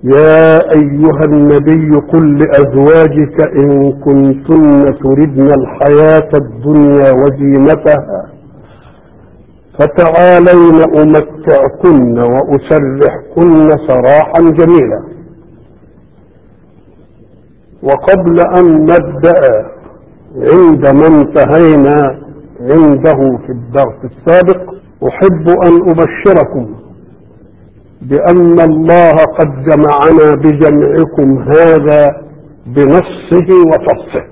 يا أيها النبي قل لأزواجك إن كنتن تردن الحياة الدنيا وزينتها فتعالين أمتعكن وأسرحكن سراحا جميلا وقبل أن نبدأ عندما انتهينا عنده في الدرس السابق أحب أن أبشركم بأن الله قد جمعنا بجمعكم هذا بنصه وفصه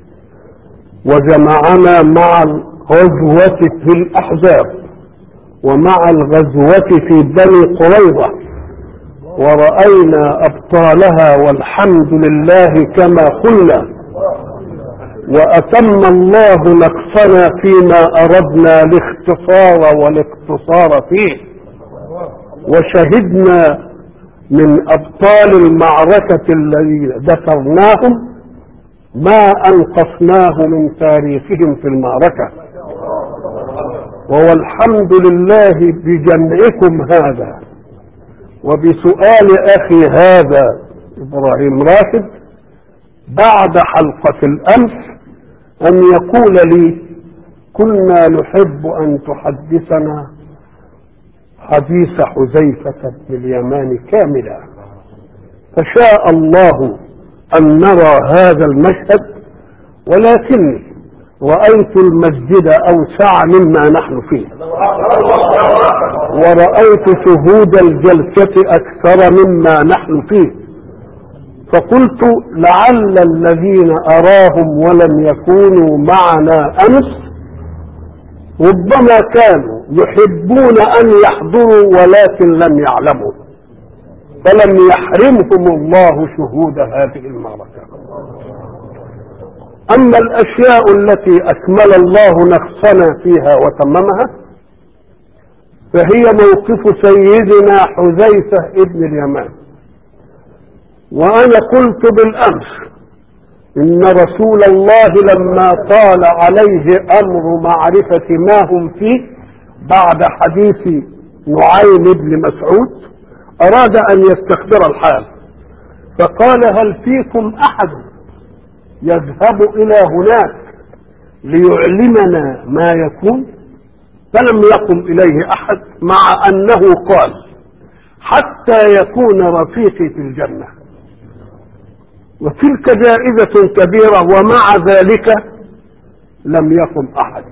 وجمعنا مع الغزوة في الأحزاب ومع الغزوة في بني قريظة ورأينا أبطالها والحمد لله كما قلنا وأتم الله نقصنا فيما أردنا الاختصار والاقتصار فيه وشهدنا من أبطال المعركة الذين ذكرناهم ما أنقصناه من تاريخهم في المعركة وهو الحمد لله بجمعكم هذا وبسؤال أخي هذا إبراهيم راشد بعد حلقة الأمس أن يقول لي كنا نحب أن تحدثنا حديث حذيفة بن اليمان كاملا فشاء الله أن نرى هذا المشهد ولكني رأيت المسجد أوسع مما نحن فيه ورأيت شهود الجلسة أكثر مما نحن فيه فقلت لعل الذين أراهم ولم يكونوا معنا أمس ربما كانوا يحبون أن يحضروا ولكن لم يعلموا فلم يحرمهم الله شهود هذه المعركة أما الأشياء التي أكمل الله نقصنا فيها وتممها فهي موقف سيدنا حذيفة ابن اليمان وأنا قلت بالأمس إن رسول الله لما طال عليه أمر معرفة ما هم فيه بعد حديث نعيم بن مسعود أراد أن يستخبر الحال فقال هل فيكم أحد يذهب إلى هناك ليعلمنا ما يكون فلم يقم إليه أحد مع أنه قال حتى يكون رفيقي في الجنة وتلك جائزة كبيرة ومع ذلك لم يقم أحد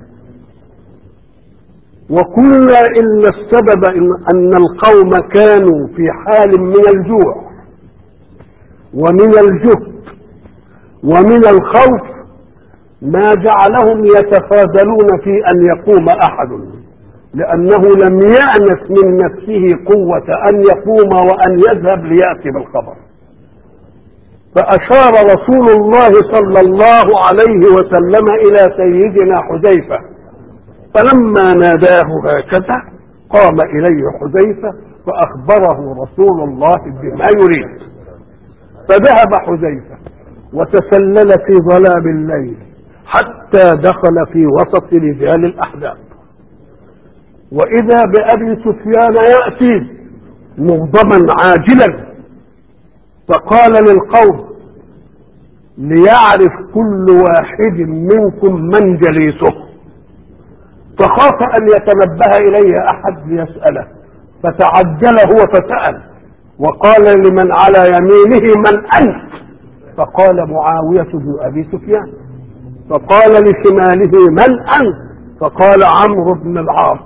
وقلنا إن السبب إن, أن القوم كانوا في حال من الجوع ومن الجهد ومن الخوف ما جعلهم يتفاضلون في أن يقوم أحد لأنه لم يأنس من نفسه قوة أن يقوم وأن يذهب ليأتي بالخبر فأشار رسول الله صلى الله عليه وسلم إلى سيدنا حذيفة فلما ناداه هكذا قام إليه حذيفة فأخبره رسول الله بما يريد فذهب حذيفة وتسلل في ظلام الليل حتى دخل في وسط رجال الأحزاب وإذا بأبي سفيان يأتي مغضبا عاجلا فقال للقوم ليعرف كل واحد منكم من جليسه فخاف ان يتنبه اليه احد ليساله فتعجل هو فسال وقال لمن على يمينه من انت فقال معاويه بن ابي سفيان فقال لشماله من انت فقال عمرو بن العاص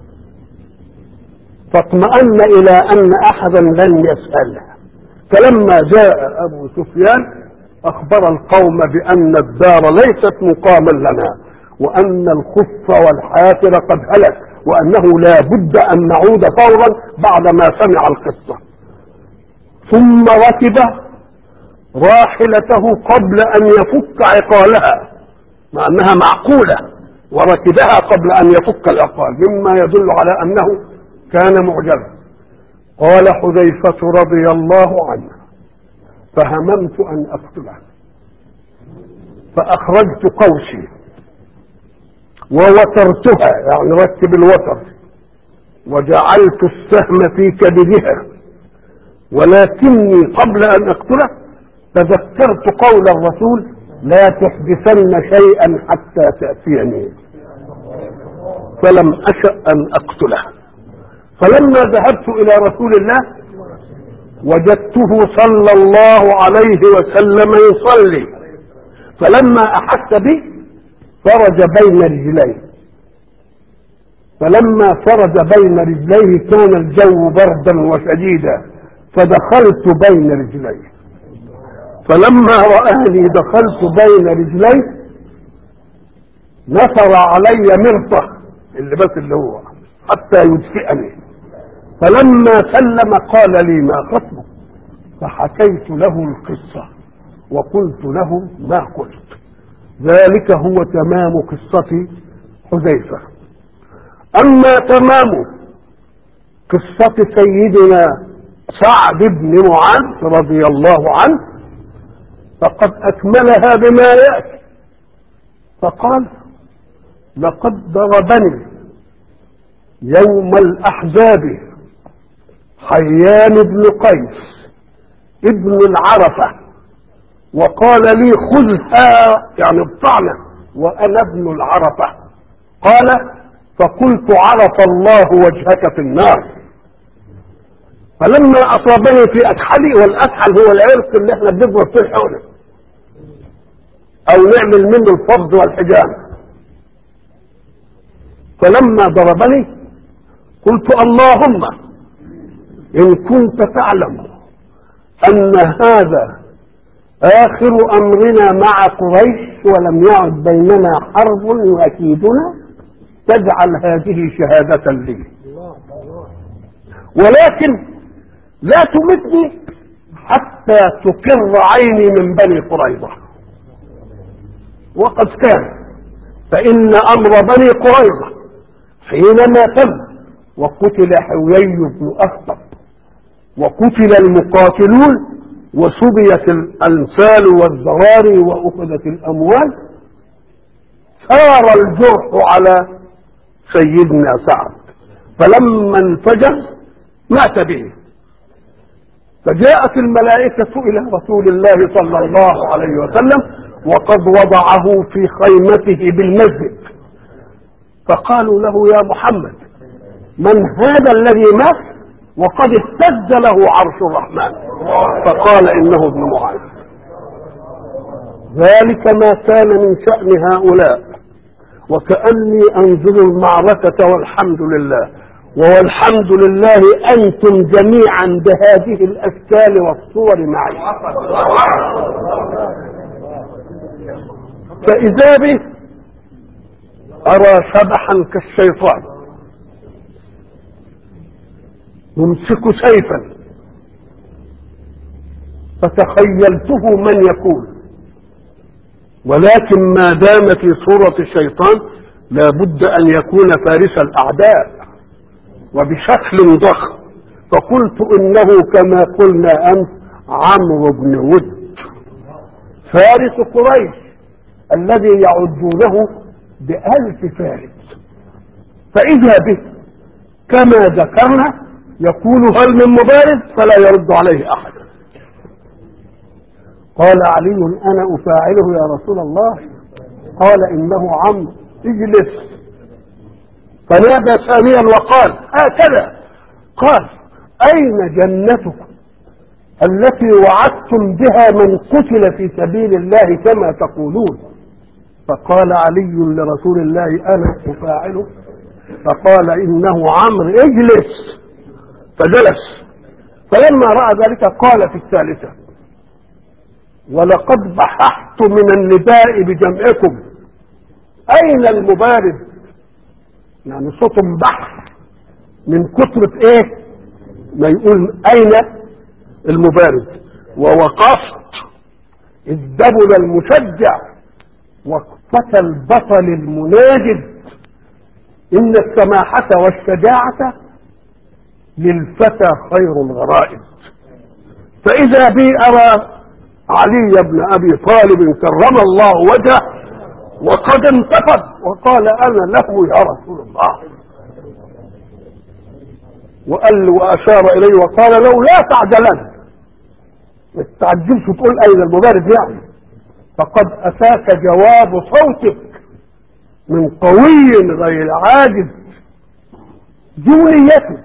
فاطمأن الى ان احدا لن يساله فلما جاء ابو سفيان اخبر القوم بان الدار ليست مقاما لنا وان الخف والحافر قد هلك وانه لا بد ان نعود فورا بعدما سمع القصه ثم ركب راحلته قبل ان يفك عقالها مع انها معقوله وركبها قبل ان يفك العقال مما يدل على انه كان معجبا قال حذيفه رضي الله عنه فهممت ان اقتله فاخرجت قوسي ووترتها يعني رتب الوتر وجعلت السهم في كبدها ولكني قبل ان اقتله تذكرت قول الرسول لا تحدثن شيئا حتى تأتيني فلم أشأ أن أقتله فلما ذهبت إلى رسول الله وجدته صلى الله عليه وسلم يصلي فلما أحس بي فرج بين رجليه فلما فرج بين رجليه كان الجو بردا وشديدا فدخلت بين رجليه فلما رآني دخلت بين رجليه نثر علي مرطة اللي بس اللي هو حتى يدفئني فلما سلم قال لي ما خطبك فحكيت له القصة وقلت له ما قلت ذلك هو تمام قصة حذيفة أما تمام قصة سيدنا سعد بن معاذ رضي الله عنه فقد أكملها بما يأتي فقال لقد ضربني يوم الأحزاب حيان بن قيس ابن العرفة وقال لي خذها يعني الطعنة وأنا ابن العرفة قال فقلت عرف الله وجهك في النار فلما أصابني في أكحلي والأكحل هو العرق اللي احنا بنضرب فيه الحولة أو نعمل منه الفض والحجام فلما ضربني قلت اللهم إن كنت تعلم أن هذا آخر أمرنا مع قريش ولم يعد بيننا حرب يؤكيدنا تجعل هذه شهادة لي ولكن لا تمتني حتى تقر عيني من بني قريظة وقد كان فإن أمر بني قريظة حينما تم وقتل حويي بن أخطب وقتل المقاتلون وسبيت الأنسال والذراري وأخذت الأموال سار الجرح على سيدنا سعد فلما انفجر مات به فجاءت الملائكة إلى رسول الله صلى الله عليه وسلم وقد وضعه في خيمته بالمسجد فقالوا له يا محمد من هذا الذي مات وقد اهتز له عرش الرحمن فقال انه ابن معاذ ذلك ما كان من شأن هؤلاء وكأني أنزل المعركة والحمد لله والحمد لله أنتم جميعا بهذه الأشكال والصور معي فإذا به أرى شبحا كالشيطان يمسك سيفا فتخيلته من يقول ولكن ما دام في صورة الشيطان لابد أن يكون فارس الأعداء وبشكل ضخم فقلت إنه كما قلنا أمس عمرو بن ود فارس قريش الذي يعدونه بألف فارس فإذا به كما ذكرنا يقول هل من مبارز فلا يرد عليه أحد قال علي أنا أفاعله يا رسول الله قال إنه عمرو اجلس فنادى ثانيا وقال هكذا قال أين جنتكم التي وعدتم بها من قتل في سبيل الله كما تقولون فقال علي لرسول الله أنا أفاعله فقال إنه عمرو اجلس فجلس فلما رأى ذلك قال في الثالثة ولقد بححت من النداء بجمعكم أين المبارز يعني صوت بحث من كثرة ايه ما يقول اين المبارز ووقفت إذ دبل المشجع وقفة البطل المناجد إن السماحة والشجاعة للفتى خير الغرائز فإذا بي أرى علي بن أبي طالب كرم الله وجهه وقد انتفض وقال انا له يا رسول الله وقال له واشار اليه وقال له لا تعجلن ما تتعجبش وتقول اين المبارز يعني فقد اتاك جواب صوتك من قوي غير عاجز ذو نية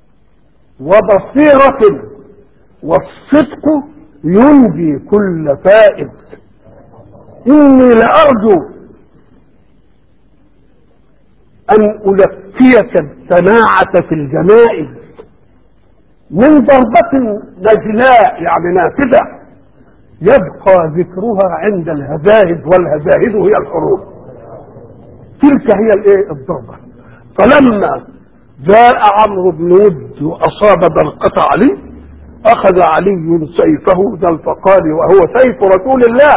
وبصيرة والصدق ينجي كل فائز إني لأرجو أن ألقيك السماعة في الجنائز من ضربة نجلاء يعني نافذة يبقى ذكرها عند الهزاهد والهزاهد هي الحروب تلك هي الايه الضربة فلما جاء عمرو بن ود واصاب برقة علي اخذ علي سيفه ذا الفقار وهو سيف رسول الله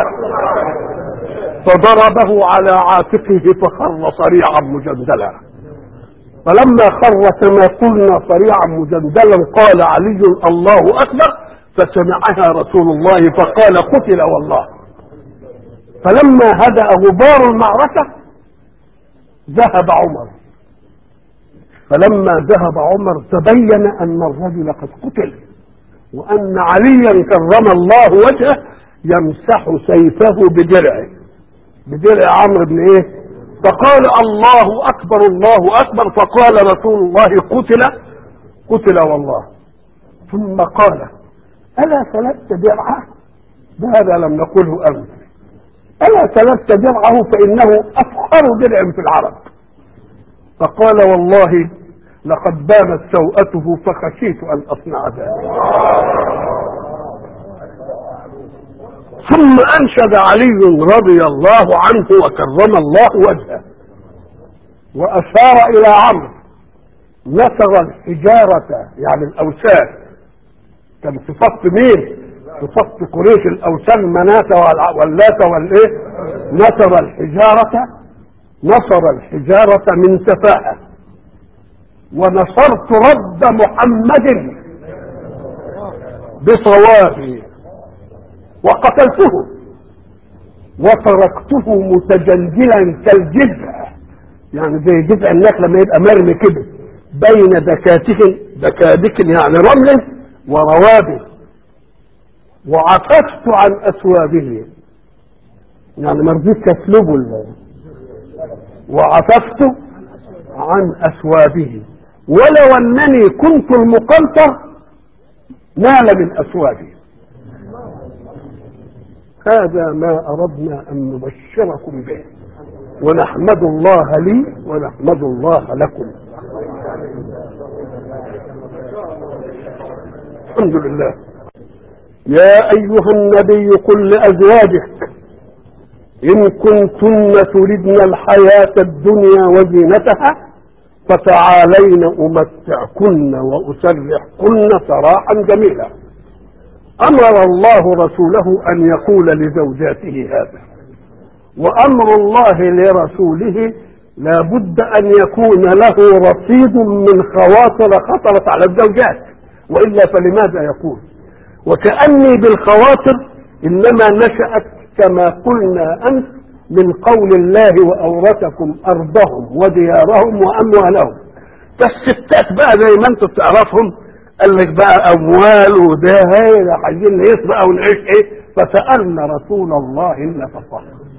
فضربه على عاتقه فخر صريعا مجندلا فلما خر كما قلنا صريعا مجندلا قال علي الله اكبر فسمعها رسول الله فقال قتل والله فلما هدأ غبار المعركة ذهب عمر فلما ذهب عمر تبين أن الرجل قد قتل وأن عليا كرم الله وجهه يمسح سيفه بدرعه بدرع عمرو بن ايه فقال الله اكبر الله اكبر فقال رسول الله قتل قتل والله ثم قال ألا سلبت درعه هذا لم نقله أمس ألا سلبت درعه فإنه أفخر درع في العرب فقال والله لقد بانت سوءته فخشيت أن أصنع ذلك ثم أنشد علي رضي الله عنه وكرم الله وجهه وأشار إلى عمرو نثر الحجارة يعني الأوساد كان في صف مين في صف قريش الاوثان مناة واللات والايه نصر الحجارة نصر الحجارة من سفاهة ونصرت رد محمد بصوابي وقتلته وتركته متجلجلا كالجذع يعني زي جذع النخل لما يبقى مرمي كده بين دكاتك دكادك يعني رمل وروابه وعففت عن أثوابه يعني ما رضيتش اسلبه وعففت عن أثوابه ولو أنني كنت المقنطر نال من أثوابي هذا ما أردنا أن نبشركم به ونحمد الله لي ونحمد الله لكم الحمد لله يا أيها النبي قل لأزواجك إن كنتن تردن الحياة الدنيا وزينتها فتعالين أمتعكن وأسرحكن سراحا جميلا أمر الله رسوله أن يقول لزوجاته هذا وأمر الله لرسوله لا بد أن يكون له رصيد من خواطر خطرت على الزوجات وإلا فلماذا يقول وكأني بالخواطر إنما نشأت كما قلنا أمس من قول الله وأورثكم أرضهم وديارهم وأموالهم فالستات بقى زي ما انتم بتعرفهم قال لك بقى أموال وده هي عايزين نعيش بقى ونعيش إيه فسألنا رسول الله النفقة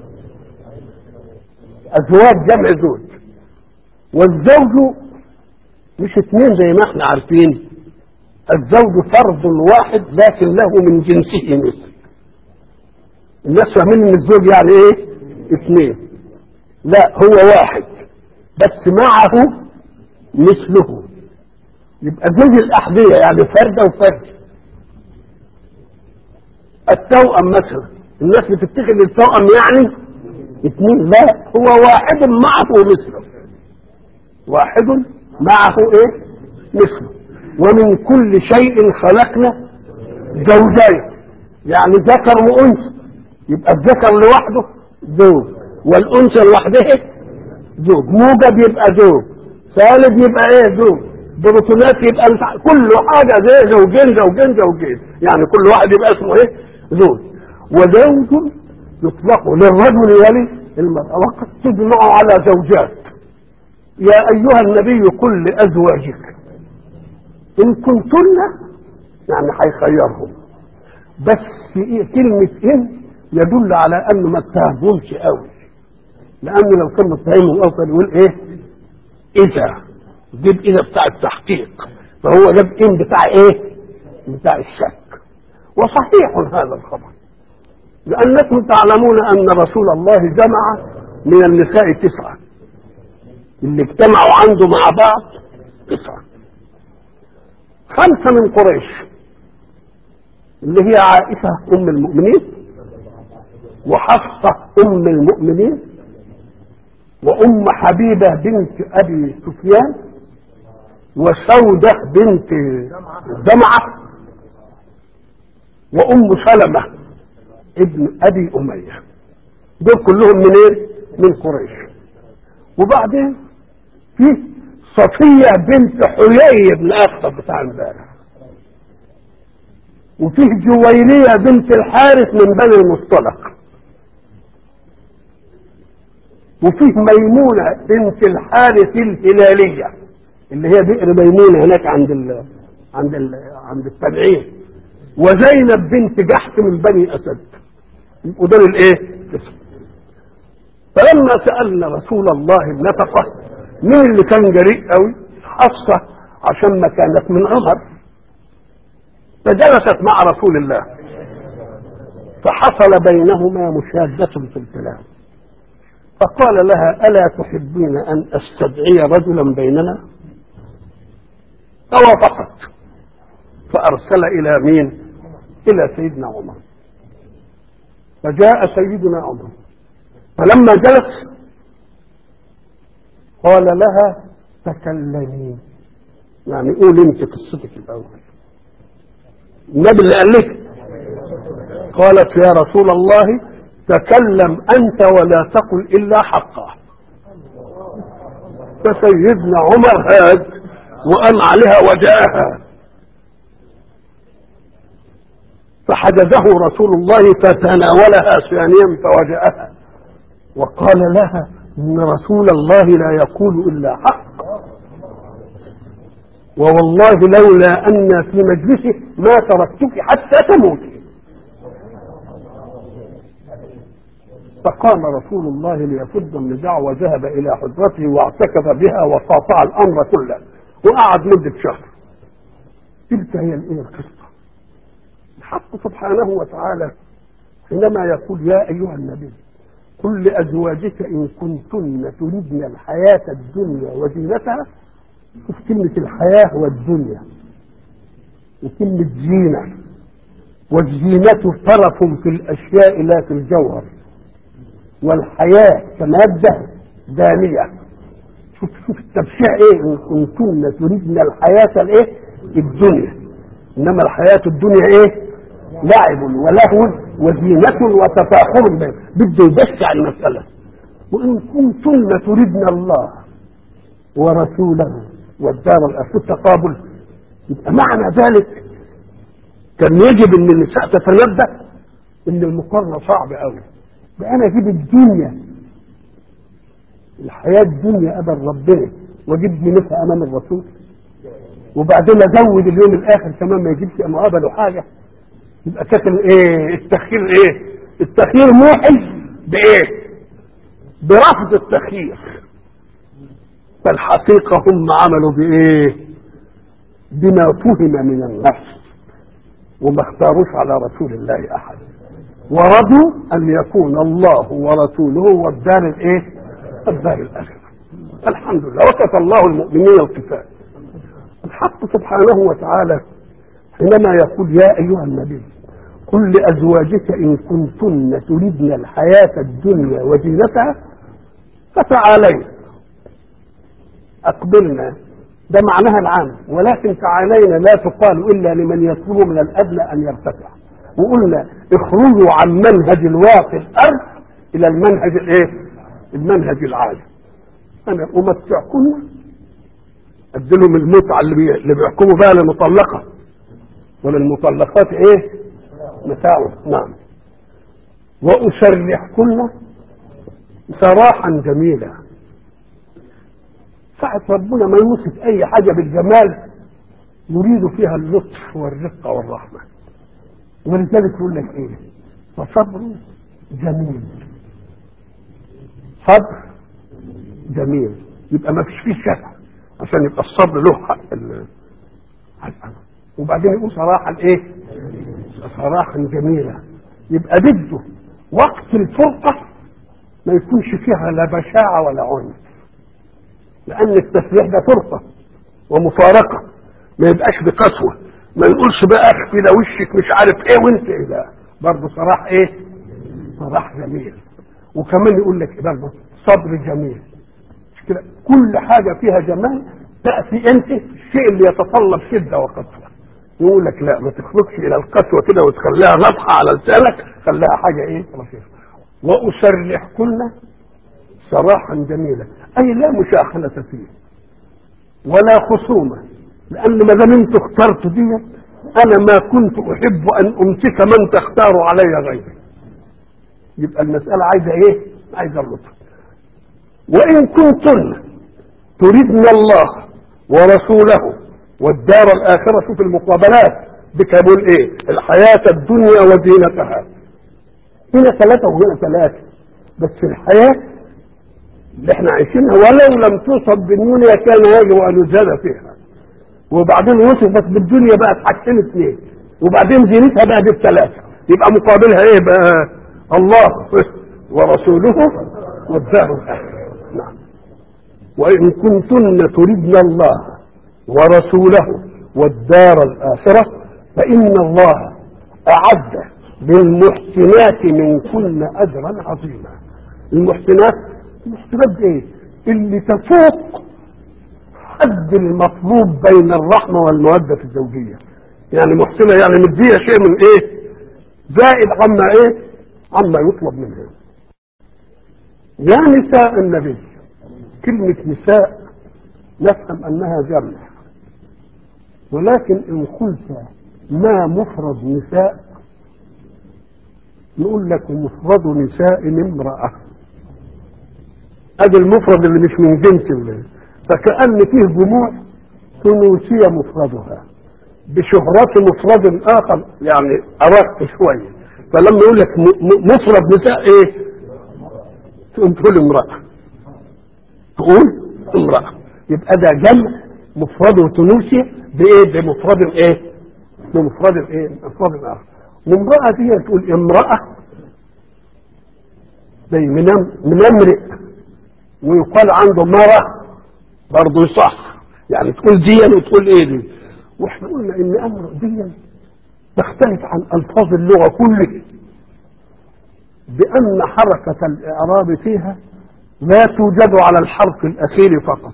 أزواج جمع زوج والزوج مش اثنين زي ما احنا عارفين الزوج فرد واحد لكن له من جنسه مثل الناس فاهمين ان الزوج يعني ايه اثنين لا هو واحد بس معه مثله يبقى زوج الاحذية يعني فردة وفرد التوأم مثلا الناس بتفتكر ان التوأم يعني اثنين لا هو واحد معه مثله واحد معه ايه مثله ومن كل شيء خلقنا زوجين يعني ذكر وانثى يبقى الذكر لوحده زوج والانثى لوحدها زوج موجب يبقى زوج ثالث يبقى ايه زوج بروتونات يبقى كل حاجه زي زوجين زوجين زوجين يعني كل واحد يبقى اسمه ايه زوج وزوج يطلق للرجل يلي المرأة وقد تجمع على زوجات يا أيها النبي قل لأزواجك إن كنتن يعني هيخيرهم بس إيه كلمة إن يدل على أنه ما اتهمهمش قوي لأنه لو كان متهمهم أوصل يقول إيه إذا جيب إذا بتاع التحقيق فهو جاب إن بتاع إيه بتاع الشك وصحيح هذا الخبر لأنكم تعلمون أن رسول الله جمع من النساء تسعة اللي اجتمعوا عنده مع بعض تسعة خمسة من قريش اللي هي عائشة أم المؤمنين وحفصة أم المؤمنين وأم حبيبة بنت أبي سفيان وسودة بنت جمعة وأم سلمة ابن أبي أمية دول كلهم من إيه؟ من قريش وبعدين في صفية بنت حيي بن أخطب بتاع امبارح وفيه جويرية بنت الحارث من بني المصطلق وفيه ميمونة بنت الحارث الهلالية اللي هي بئر ميمونة هناك عند ال عند ال عند التبعين وزينب بنت جحش من بني أسد ودول الايه؟ فلما سألنا رسول الله النفقة مين اللي كان جريء قوي؟ حفصة عشان ما كانت من عمر فجلست مع رسول الله فحصل بينهما مشادة في الكلام فقال لها ألا تحبين أن أستدعي رجلا بيننا فوافقت فأرسل إلى مين إلى سيدنا عمر فجاء سيدنا عمر فلما جلس قال لها تكلمي يعني قولي انت قصتك الاول النبي اللي قال لك قالت يا رسول الله تكلم انت ولا تقل الا حقا فسيدنا عمر هاد وقام عليها وجاءها فحجزه رسول الله فتناولها ثانيا فوجاءها وقال لها ان رسول الله لا يقول الا حق ووالله لولا ان في مجلسه ما تركتك حتى تموتي فقام رسول الله ليفض النزاع وذهب الى حجرته واعتكف بها وقاطع الامر كله وقعد مده شهر تلك هي الايه القصه الحق سبحانه وتعالى حينما يقول يا ايها النبي قل لازواجك ان كنتن تردن الحياه الدنيا وزينتها شوف كلمه الحياه والدنيا وكلمه زينه والزينه طرف في الاشياء لا في الجوهر والحياه كماده دانيه شوف شوف التبشيع ايه ان كنتن تردن الحياه الايه الدنيا انما الحياه الدنيا ايه لعب ولهو وزينة وتفاخر بين بده يبشع المسألة وإن كنتن تردن الله ورسوله والدار الآخرة التقابل يبقى معنى ذلك كان يجب ان النساء تتنبه ان المقارنة صعب قوي بقى انا اجيب الدنيا الحياة الدنيا قبل ربنا واجيب زينتها امام الرسول وبعدين ازود اليوم الاخر كمان ما يجيبش مقابله حاجه يبقى كانت ايه التخيير ايه التخيير موحي بايه برفض التخيير فالحقيقة هم عملوا بايه بما فهم من النفس وما اختاروش على رسول الله احد ورضوا ان يكون الله ورسوله والدار الايه الدار الاخره الحمد لله وكفى الله المؤمنين القتال الحق سبحانه وتعالى حينما يقول يا ايها النبي قل لازواجك ان كنتن تردن الحياه الدنيا وزينتها فتعالين اقبلنا ده معناها العام ولكن تعالينا لا تقال الا لمن يطلب من الادنى ان يرتفع وقلنا اخرجوا عن منهج الواقع الارض الى المنهج الايه المنهج العالي انا امتعكن اديلهم المتعه اللي, بي... اللي بيحكموا بها للمطلقه وللمطلقات ايه متاع نعم واسرحكن سراحا جميلا ساعة ربنا ما يوصف أي حاجة بالجمال يريد فيها اللطف والرقة والرحمة ولذلك يقول لك ايه فصبر جميل صبر جميل يبقى ما فيش فيه شك عشان يبقى الصبر له حق ال- حق وبعدين يقول صراحة ايه صراحة جميلة يبقى بده وقت الفرقة ما يكونش فيها لا بشاعة ولا عنف لأن التسبيح ده فرقة ومفارقة ما يبقاش بقسوة ما نقولش بقى اخفي ده وشك مش عارف ايه وانت ايه لا برضه صراحة ايه صراحة جميل وكمان يقول لك برضه صبر جميل مش كده كل حاجة فيها جمال تأتي انت الشيء اللي يتطلب شدة وقسوة يقول لك لا ما تخرجش الى القسوة كده وتخليها نطحة على لسانك خليها حاجة ايه رفيقة واسرحكن سراحا جميلا اي لا مشاحنة فيه ولا خصومة لأن ما دام أنت اخترت دي أنا ما كنت أحب أن أمسك من تختار علي غيري يبقى المسألة عايزة إيه؟ عايزة اللطف وإن كنتن تريدن الله ورسوله والدار الآخرة في المقابلات بكابول إيه؟ الحياة الدنيا وزينتها هنا ثلاثة وهنا ثلاثة بس الحياة اللي احنا عايشينها ولو لم توصف بالدنيا كان يجب ان يزاد فيها وبعدين وصفت بالدنيا بقت حاجتين اثنين وبعدين زينتها بقى بالثلاثه يبقى مقابلها ايه بقى الله ورسوله والدار الاخره نعم وان كنتن تردن الله ورسوله والدار الاخره فان الله اعد للمحسنات منكن اجرا عظيما المحسنات المحسنات ايه اللي تفوق حد المطلوب بين الرحمة والمودة الزوجية يعني محسنة يعني مدية شيء من ايه زائد عما ايه عما يطلب منها يا نساء النبي كلمة نساء نفهم انها جمع ولكن ان قلت ما مفرد نساء نقول لك مفرد نساء امرأة ادي المفرد اللي مش من جنس الله فكأن فيه جموع ثنوسية مفردها بشهرة مفرد آخر يعني أرق شوية فلما يقول لك م- م- مفرد نساء إيه؟ تقوم تقول امرأة تقول امرأة يبقى ده جمع مفرد ثنوسي بإيه؟ بمفرد إيه؟ بمفرد إيه؟ مفرد آخر وامرأة دي تقول امرأة زي من من امرئ ويقال عنده مرة برضه يصح يعني تقول ديا وتقول ايه دي واحنا قلنا ان امر ديا تختلف عن الفاظ اللغه كلها بان حركه الاعراب فيها لا توجد على الحرف الاخير فقط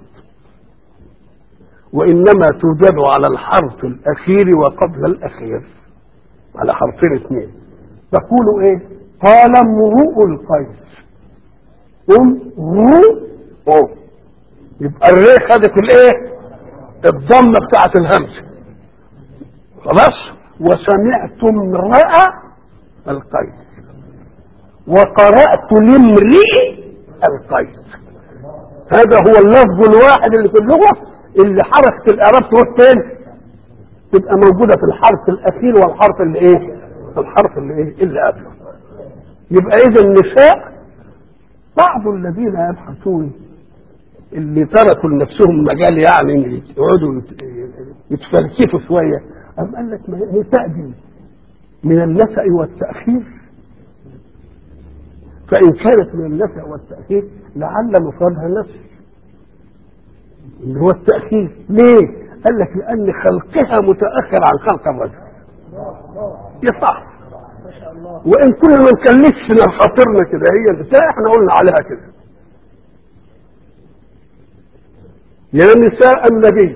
وانما توجد على الحرف الاخير وقبل الاخير على حرفين اثنين تقول ايه قال امرؤ القيس قم رو أو. يبقى الري خدت الايه الضمه بتاعت الهمزه خلاص وسمعت امرأة القيس وقرأت لامرئ القيس هذا هو اللفظ الواحد اللي في اللغة اللي حركة الإعراب تروح فين؟ تبقى موجودة في الحرف الأخير والحرف اللي إيه؟ الحرف اللي إيه؟ اللي قبله. يبقى إذا النساء بعض الذين يبحثون اللي تركوا لنفسهم مجال يعني إن يقعدوا يت- يتفلسفوا شويه أم قال لك ما هي نساء دي من النسأ والتأخير فإن كانت من النسأ والتأخير لعل مفردها نفس اللي هو التأخير ليه؟ قال لك لأن خلقها متأخر عن خلق الرجل يصح وإن كنا ما نكلفش من خاطرنا كده هي النساء احنا قلنا عليها كده يا نساء النبي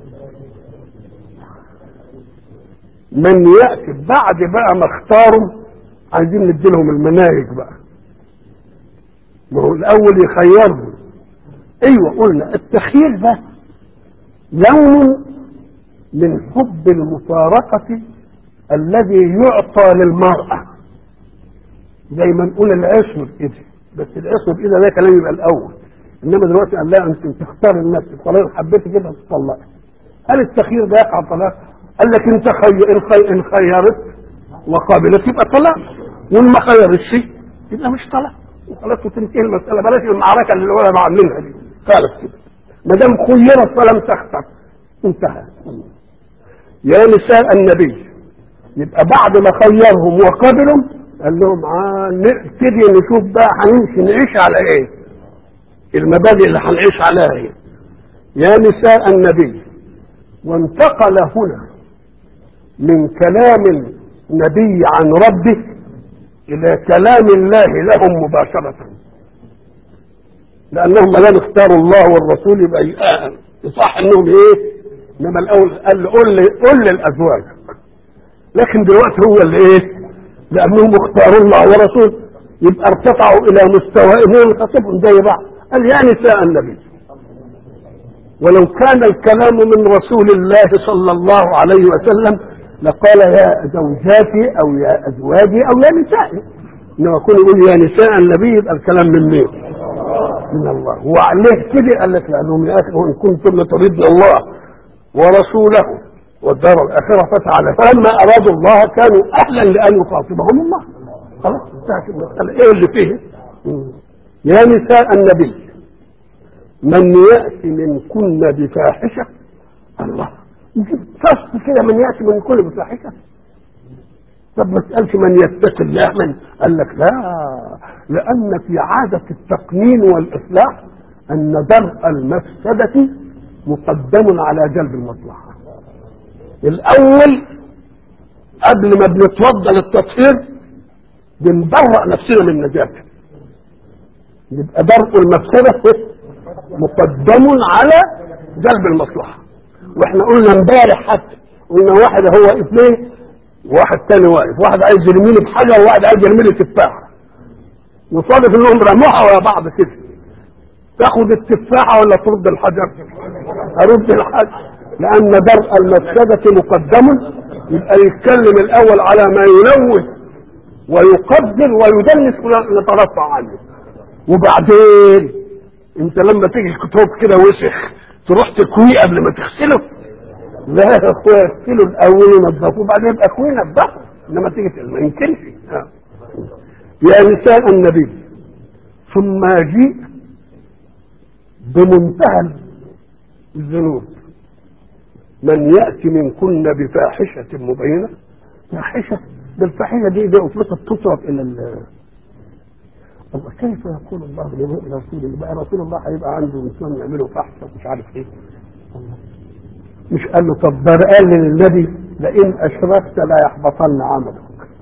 من يأتي بعد بقى ما اختاروا عايزين نديلهم المناهج بقى ما هو الأول يخيرهم أيوة قلنا التخيير ده لون من حب المفارقة الذي يعطى للمرأة زي ما نقول العصر كده بس العصر كده ده كلام يبقى الأول إنما دلوقتي قال لا أنت تختار لنفسك خلاص حبيت كده تطلقي هل التخيير ده يقع طلاق؟ قال لك انت خي... ان خي... ان خيرت وقابلة يبقى طلاق وإن ما خيرش يبقى مش طلاق خلاص وتنتهي المسألة بلاش المعركة اللي العلماء عاملينها دي خالص كده ما دام خيرت فلم تختر انتهى يا نساء النبي يبقى بعد ما خيرهم وقبلهم قال لهم آه نبتدي نشوف بقى هنمشي نعيش على ايه المبادئ اللي هنعيش عليها ايه يا نساء النبي وانتقل هنا من كلام النبي عن ربه الى كلام الله لهم مباشرة لانهم ما دام اختاروا الله والرسول يبقى يصح انهم ايه انما الاول قال له قل قل للازواج لكن دلوقتي هو اللي ايه لانهم اختاروا الله ورسوله يبقى ارتفعوا الى مستوى انهم خطبهم زي بعض قال يا نساء النبي ولو كان الكلام من رسول الله صلى الله عليه وسلم لقال يا زوجاتي او يا ازواجي او يا نسائي انما يكون يقول يا نساء النبي يبقى الكلام من مين؟ من الله وعليه كده قال لك لانهم يا اخي ان كنتم تريدن الله ورسوله والدار الاخره فتعالى فلما ارادوا الله كانوا اهلا لان يخاطبهم الله خلاص انتهت المساله ايه اللي فيه؟ يا نساء النبي من ياتي منكن بفاحشه الله يجيب فصل كده من ياتي من كل بفاحشه طب ما تسالش من يتقي الله من قال لك لا لان في عاده التقنين والاصلاح ان درء المفسده مقدم على جلب المصلحه الاول قبل ما بنتوضا للتطهير بنبرأ نفسنا من النجاسه يبقى درء المفسده مقدم على جلب المصلحه واحنا قلنا امبارح حتى قلنا واحد هو اثنين واحد تاني واقف واحد عايز يرميني بحجر وواحد عايز يرميني تفاحه يصادف انهم رموها ورا بعض كده تاخد التفاحه ولا ترد الحجر ارد الحجر لان درء المفسده مقدم يبقى يتكلم الاول على ما يلوث ويقدر ويدنس نترفع عنه وبعدين انت لما تيجي الكتاب كده وسخ تروح تكويه قبل ما تغسله لا يا اخويا اغسله الاول ونضفه وبعدين يبقى كويه نضفه انما تيجي ما يمكنش يا نساء النبي ثم جيء بمنتهى الذنوب من ياتي منكن بفاحشه مبينه فاحشه ده الفاحشه دي ده اطلقت تصرف الى الله كيف يقول الله لرسول بقى رسول الله هيبقى عنده نسوان يعملوا فحص مش عارف ايه الله مش قال له طب ده قال للنبي لئن اشركت لا يحبطن عملك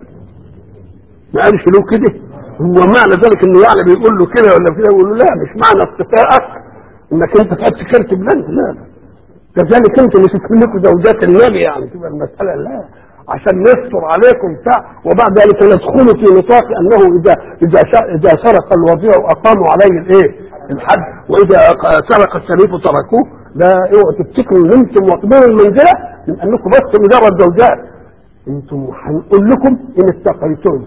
ما قالش له كده هو معنى ذلك انه يعني بيقول له كده ولا كده يقول له لا مش معنى اتفاقك انك انت خدت كلت بلند لا لا كذلك انتم مش تكلكوا زوجات النبي يعني تبقى المساله لا عشان نستر عليكم بتاع وبعد ذلك ندخل في نطاق انه اذا اذا اذا سرق الوضيع واقاموا عليه الايه؟ الحد واذا سرق الشريف تركوه لا اوعوا تفتكروا ان انتم واخدين المنزله من انكم بس مجرد زوجات انتم هنقول لكم ان اتقيتم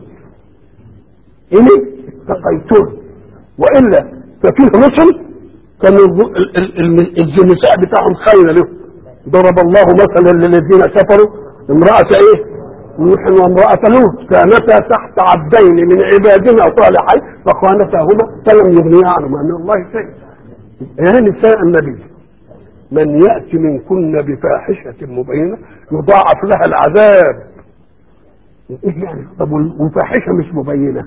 ان اتقيتم والا ففيه رسل كانوا النساء بتاعهم خير لهم ضرب الله مثلا للذين كفروا امرأة ايه؟ نوح وامرأة لوط كانتا تحت عبدين من عبادنا صالحين فخانتاهما فلم يغنيا عنهما من الله شيء. يا نساء النبي من يأتي منكن بفاحشة مبينة يضاعف لها العذاب. ايه يعني؟ طب وفاحشة مش مبينة؟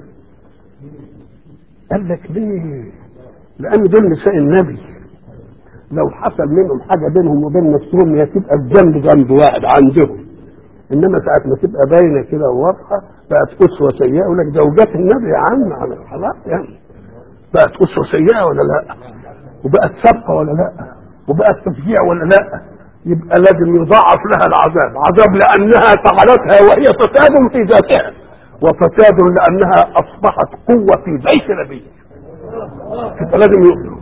قال لك ليه؟ لأن دول نساء النبي لو حصل منهم حاجة بينهم وبين نفسهم هي تبقى بجنب جنب واحد عندهم انما ساعة ما تبقى باينه كده وواضحه بقت اسوه سيئه يقول لك زوجات النبي يا عم على خلاص يعني بقت اسوه سيئه ولا لا؟ وبقت سابقه ولا لا؟ وبقت تشجيع ولا لا؟ يبقى لازم يضاعف لها العذاب، عذاب لانها فعلتها وهي فساد في ذاتها وفساد لانها اصبحت قوه في بيت نبي. يبقى لازم يؤمن.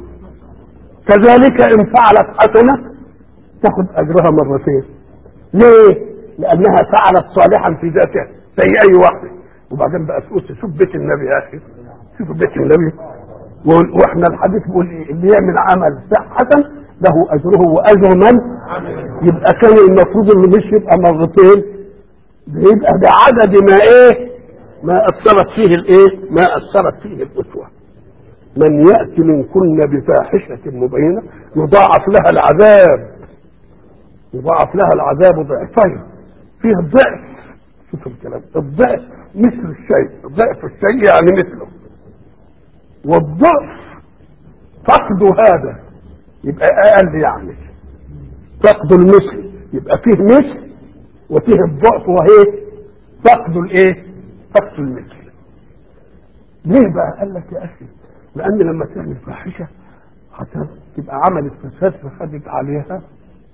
كذلك ان فعلت حسنه تاخذ اجرها مرتين. ليه؟ لانها فعلت صالحا في ذاتها زي اي واحده وبعدين بقى تقول شوف بيت النبي يا اخي شوف بيت النبي واحنا الحديث بيقول ايه اللي يعمل عمل حسن له اجره واجر من يبقى كان المفروض انه مش يبقى مرتين بيبقى بعدد ما ايه ما اثرت فيه الايه ما اثرت فيه الاسوه من ياتي منكن بفاحشه مبينه يضاعف لها العذاب يضاعف لها العذاب ضعفين فيه الضعف شوف الكلام الضعف مثل الشيء ضعف الشيء يعني مثله والضعف فقد هذا يبقى اقل يعني فقد المثل يبقى فيه مثل وفيه الضعف وهي فقد الايه فقد المثل ليه بقى قال لك يا اخي لان لما تعمل فاحشه تبقى عملت فساد فخدت عليها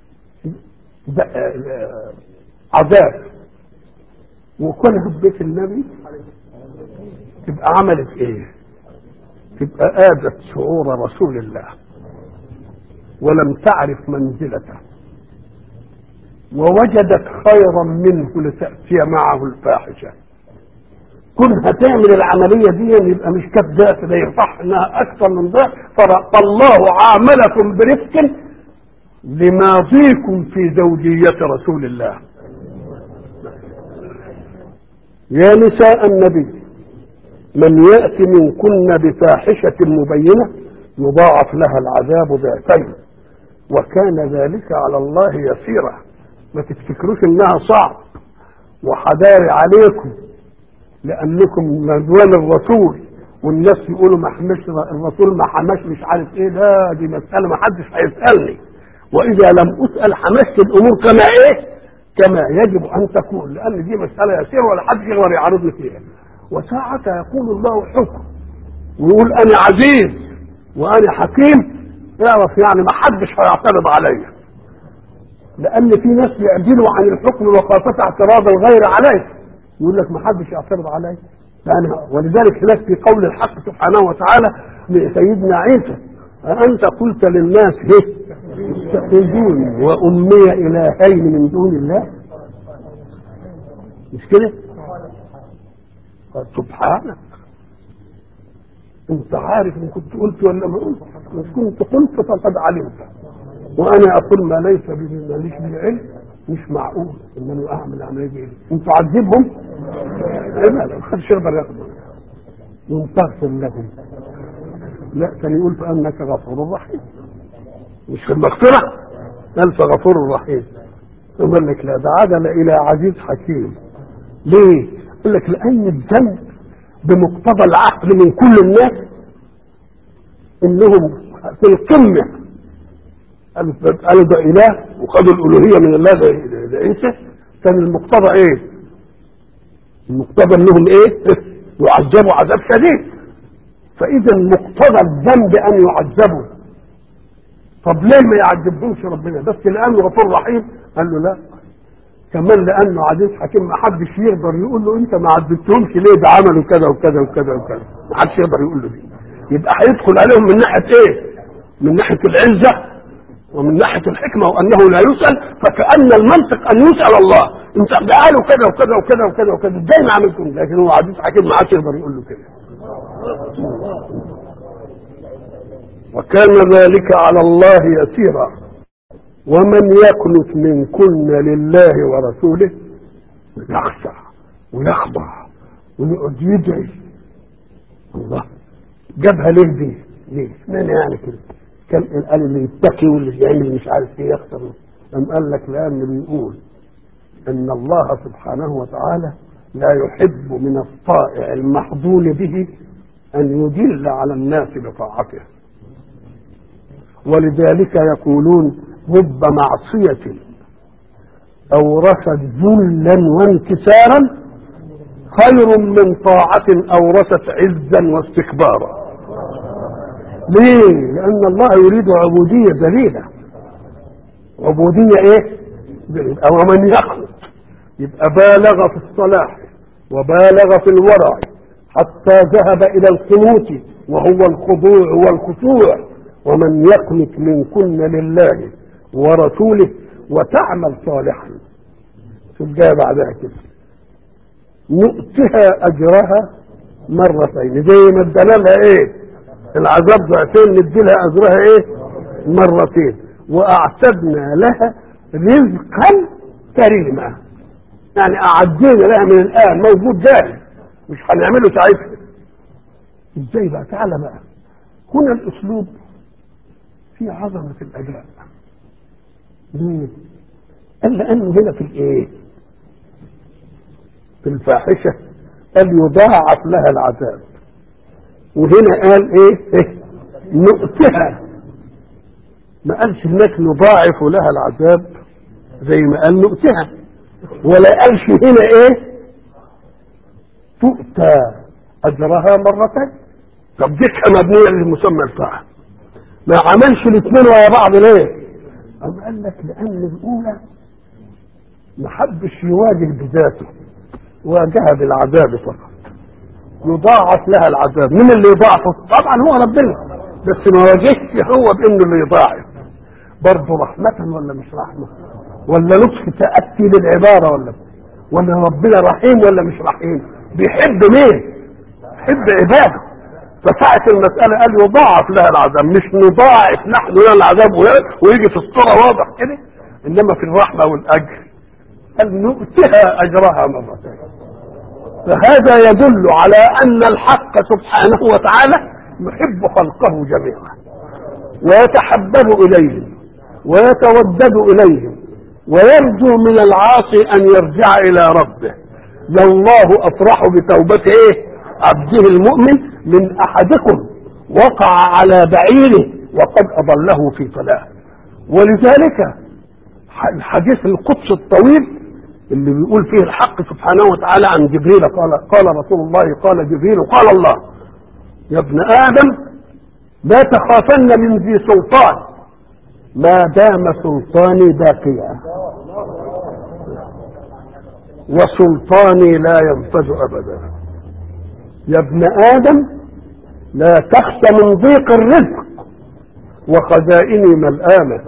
عذاب وكونها في بيت النبي تبقى عملت ايه تبقى آذت شعور رسول الله ولم تعرف منزلته ووجدت خيرا منه لتأتي معه الفاحشة كونها تعمل العملية دي يبقى مش كف ضعف ده يصح انها اكثر من ضعف فالله عاملكم برفق لماضيكم في زوجية رسول الله يا نساء النبي من يأتي منكن بفاحشة مبينة يضاعف لها العذاب ضعفين وكان ذلك على الله يسيرا ما تفتكروش انها صعب وحداري عليكم لانكم مدوان الرسول والناس يقولوا ما حمش الرسول ما حماش مش عارف ايه ده دي مساله ما حدش هيسالني واذا لم اسال حمشت الامور كما ايه كما يجب ان تكون لان دي مساله يسيره ولا حد يقدر يعارضني فيها وساعة يقول الله حكم ويقول انا عزيز وانا حكيم يعرف يعني ما حدش هيعترض عليا لان في ناس يعدلوا عن الحكم وخاصة اعتراض الغير عليه يقول لك ما حدش يعترض علي فأنا ولذلك هناك في قول الحق سبحانه وتعالى لسيدنا عيسى أأنت قلت للناس هيه اتخذوني وأمي إلهين من دون الله مش كده؟ قال سبحانك انت عارف ان كنت قلت ولا ما قلت ان كنت قلت فقد علمت وانا اقول ما ليس بي ماليش بالعلم مش معقول ان انا اعمل عمليه دي انتوا عذبهم لا لا محدش يقدر ياخده وتغفر لهم لا كان يقول فانك غفور رحيم مش في المغفره قال فغفور رحيم يقول لك لا ده عدل الى عزيز حكيم ليه؟ يقول لك لان الذنب بمقتضى العقل من كل الناس انهم في القمه قالوا ده اله وخدوا الالوهيه من الله ده عيسى كان المقتضى ايه؟ المقتضى انهم ايه؟ يعذبوا عذاب شديد فاذا مقتضى الذنب ان يعذبوا طب ليه ما يعذبهمش ربنا بس لانه غفور رحيم قال له لا كمان لانه عزيز حكيم ما حدش يقدر يقول له انت ما عذبتهمش ليه ده عملوا كذا وكذا وكذا وكذا ما حدش يقدر يقول له دي يبقى هيدخل عليهم من ناحيه ايه؟ من ناحيه العزه ومن ناحيه الحكمه وانه لا يسال فكان المنطق ان يسال الله انت قالوا كذا وكذا وكذا وكذا وكذا ازاي ما عملتم لكن هو عزيز حكيم ما عادش يقدر يقول له كده وكان ذلك على الله يسيرا ومن يقنت منكن لله ورسوله يخشع ويخضع ويقعد يدعي الله جابها ليه دي؟ ليه؟ اشمعنى يعني كده؟ كان قال اللي يتقي واللي يعمل مش عارف ايه يخسر أم قال لك لأن بيقول أن الله سبحانه وتعالى لا يحب من الطائع المحظول به أن يدل على الناس بطاعته ولذلك يقولون رب معصية أورثت ذلا وانكسارا خير من طاعة أورثت عزا واستكبارا ليه؟ لأن الله يريد عبودية ذليلة عبودية إيه؟ أو من يخلق يبقى بالغ في الصلاح وبالغ في الورع حتى ذهب إلى القنوت وهو الخضوع والخشوع ومن يقنت منكن لله ورسوله وتعمل صالحا في الجاية بعدها كده نؤتها أجرها مرتين زي ما ادالها ايه العذاب ضعفين نديلها أجرها ايه مرتين وأعتدنا لها رزقا كريما يعني اعدينا لها من الان موجود جاهز مش هنعمله ساعتها ازاي بقى تعالى بقى هنا الاسلوب في عظمه الاداء ليه؟ قال لانه هنا في الايه؟ في الفاحشه قال يضاعف لها العذاب وهنا قال ايه, إيه؟ نؤتها ما قالش هناك نضاعف لها العذاب زي ما قال نؤتها ولا قالش هنا ايه تؤتى اجرها مرتين طب دي مبنيه للمسمى الفاعل ما عملش الاثنين ويا بعض ليه؟ أم قال لك لأن الأولى ما حبش يواجه بذاته واجهها بالعذاب فقط يضاعف لها العذاب من اللي يضاعفه طبعا هو ربنا بس ما واجهش هو بانه اللي يضاعف برضه رحمة ولا مش رحمة ولا لطف تأتي للعبارة ولا ولا ربنا رحيم ولا مش رحيم بيحب مين يحب عباده فساعة المسألة قال يضاعف لها العذاب مش نضاعف نحن لها العذاب ويجي في الصورة واضح كده إنما في الرحمة والأجر قال نؤتها أجرها مرتين فهذا يدل على أن الحق سبحانه وتعالى يحب خلقه جميعا ويتحبب إليهم ويتودد إليهم ويرجو من العاصي أن يرجع إلى ربه لله أفرح بتوبة إيه عبده المؤمن من أحدكم وقع على بعيره وقد أضله في صلاة ولذلك الحديث القدس الطويل اللي بيقول فيه الحق سبحانه وتعالى عن جبريل قال قال رسول الله قال جبريل قال الله يا ابن آدم لا تخافن من ذي سلطان ما دام سلطاني باقيا وسلطاني لا ينفذ أبدا يا ابن آدم لا تخش من ضيق الرزق وخزائني ملآمة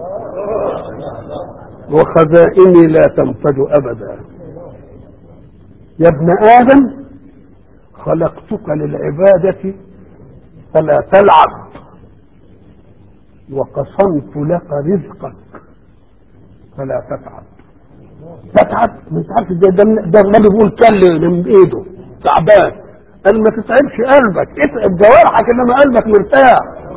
وخزائني لا تنفد أبدا يا ابن آدم خلقتك للعبادة فلا تلعب وقسمت لك رزقك فلا تتعب تتعب مش عارف ده ده, ده النبي بيقول كل من ايده تعبان قال ما تتعبش قلبك اتعب جوارحك انما قلبك مرتاح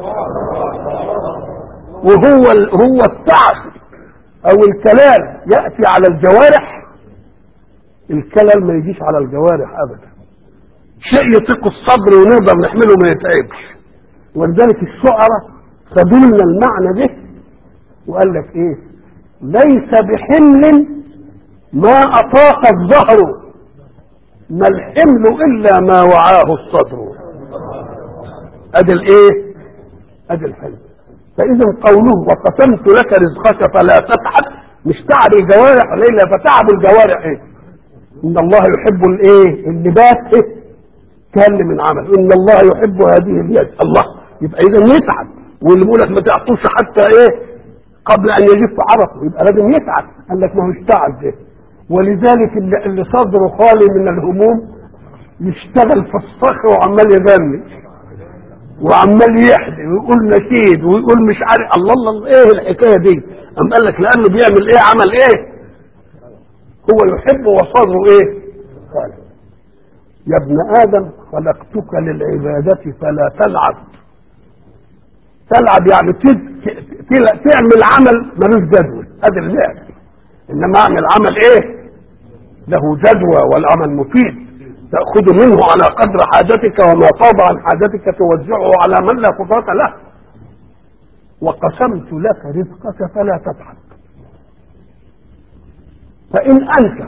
وهو هو التعب او الكلال ياتي على الجوارح الكلل ما يجيش على الجوارح ابدا شيء يطيق الصبر ونقدر نحمله ما يتعبش ولذلك الشعراء خدوا لنا المعنى ده وقال لك ايه ليس بحمل ما اطاق الظهر ما الحمل الا ما وعاه الصدر ادي الايه ادي الحلم فاذا قوله وقسمت لك رزقك فلا تتعب مش تعب الجوارح ليلة فتعب الجوارح ايه ان الله يحب الايه النبات ايه كان من عمل ان الله يحب هذه اليد الله يبقى اذا يتعب واللي بيقول لك ما تعطوش حتى ايه قبل ان يجف عرفه يبقى لازم يتعب قال لك ما هوش تعب ده ولذلك اللي, اللي صدره خالي من الهموم يشتغل في الصخر وعمال يغني وعمال يحدي ويقول نشيد ويقول مش عارف الله الله, الله ايه الحكايه دي قام قال لك لانه بيعمل ايه عمل ايه هو يحب وصدره ايه قال يا ابن ادم خلقتك للعباده فلا تلعب تلعب يعني تعمل عمل ملوش جدول هذا اللعب انما اعمل عمل ايه له جدوى والعمل مفيد تأخذ منه على قدر حاجتك وما فاض عن حاجتك توزعه على من لا قدرة له وقسمت لك رزقك فلا تضحك فإن أنت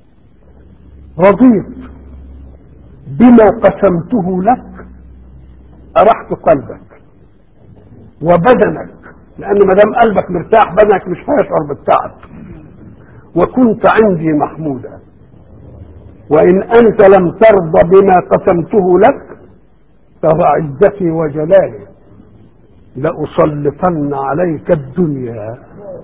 رضيت بما قسمته لك أرحت قلبك وبدنك لأن ما دام قلبك مرتاح بدنك مش هيشعر بالتعب وكنت عندي محمودا وإن أنت لم ترضى بما قسمته لك فبعزتي وجلالي لأسلطن عليك الدنيا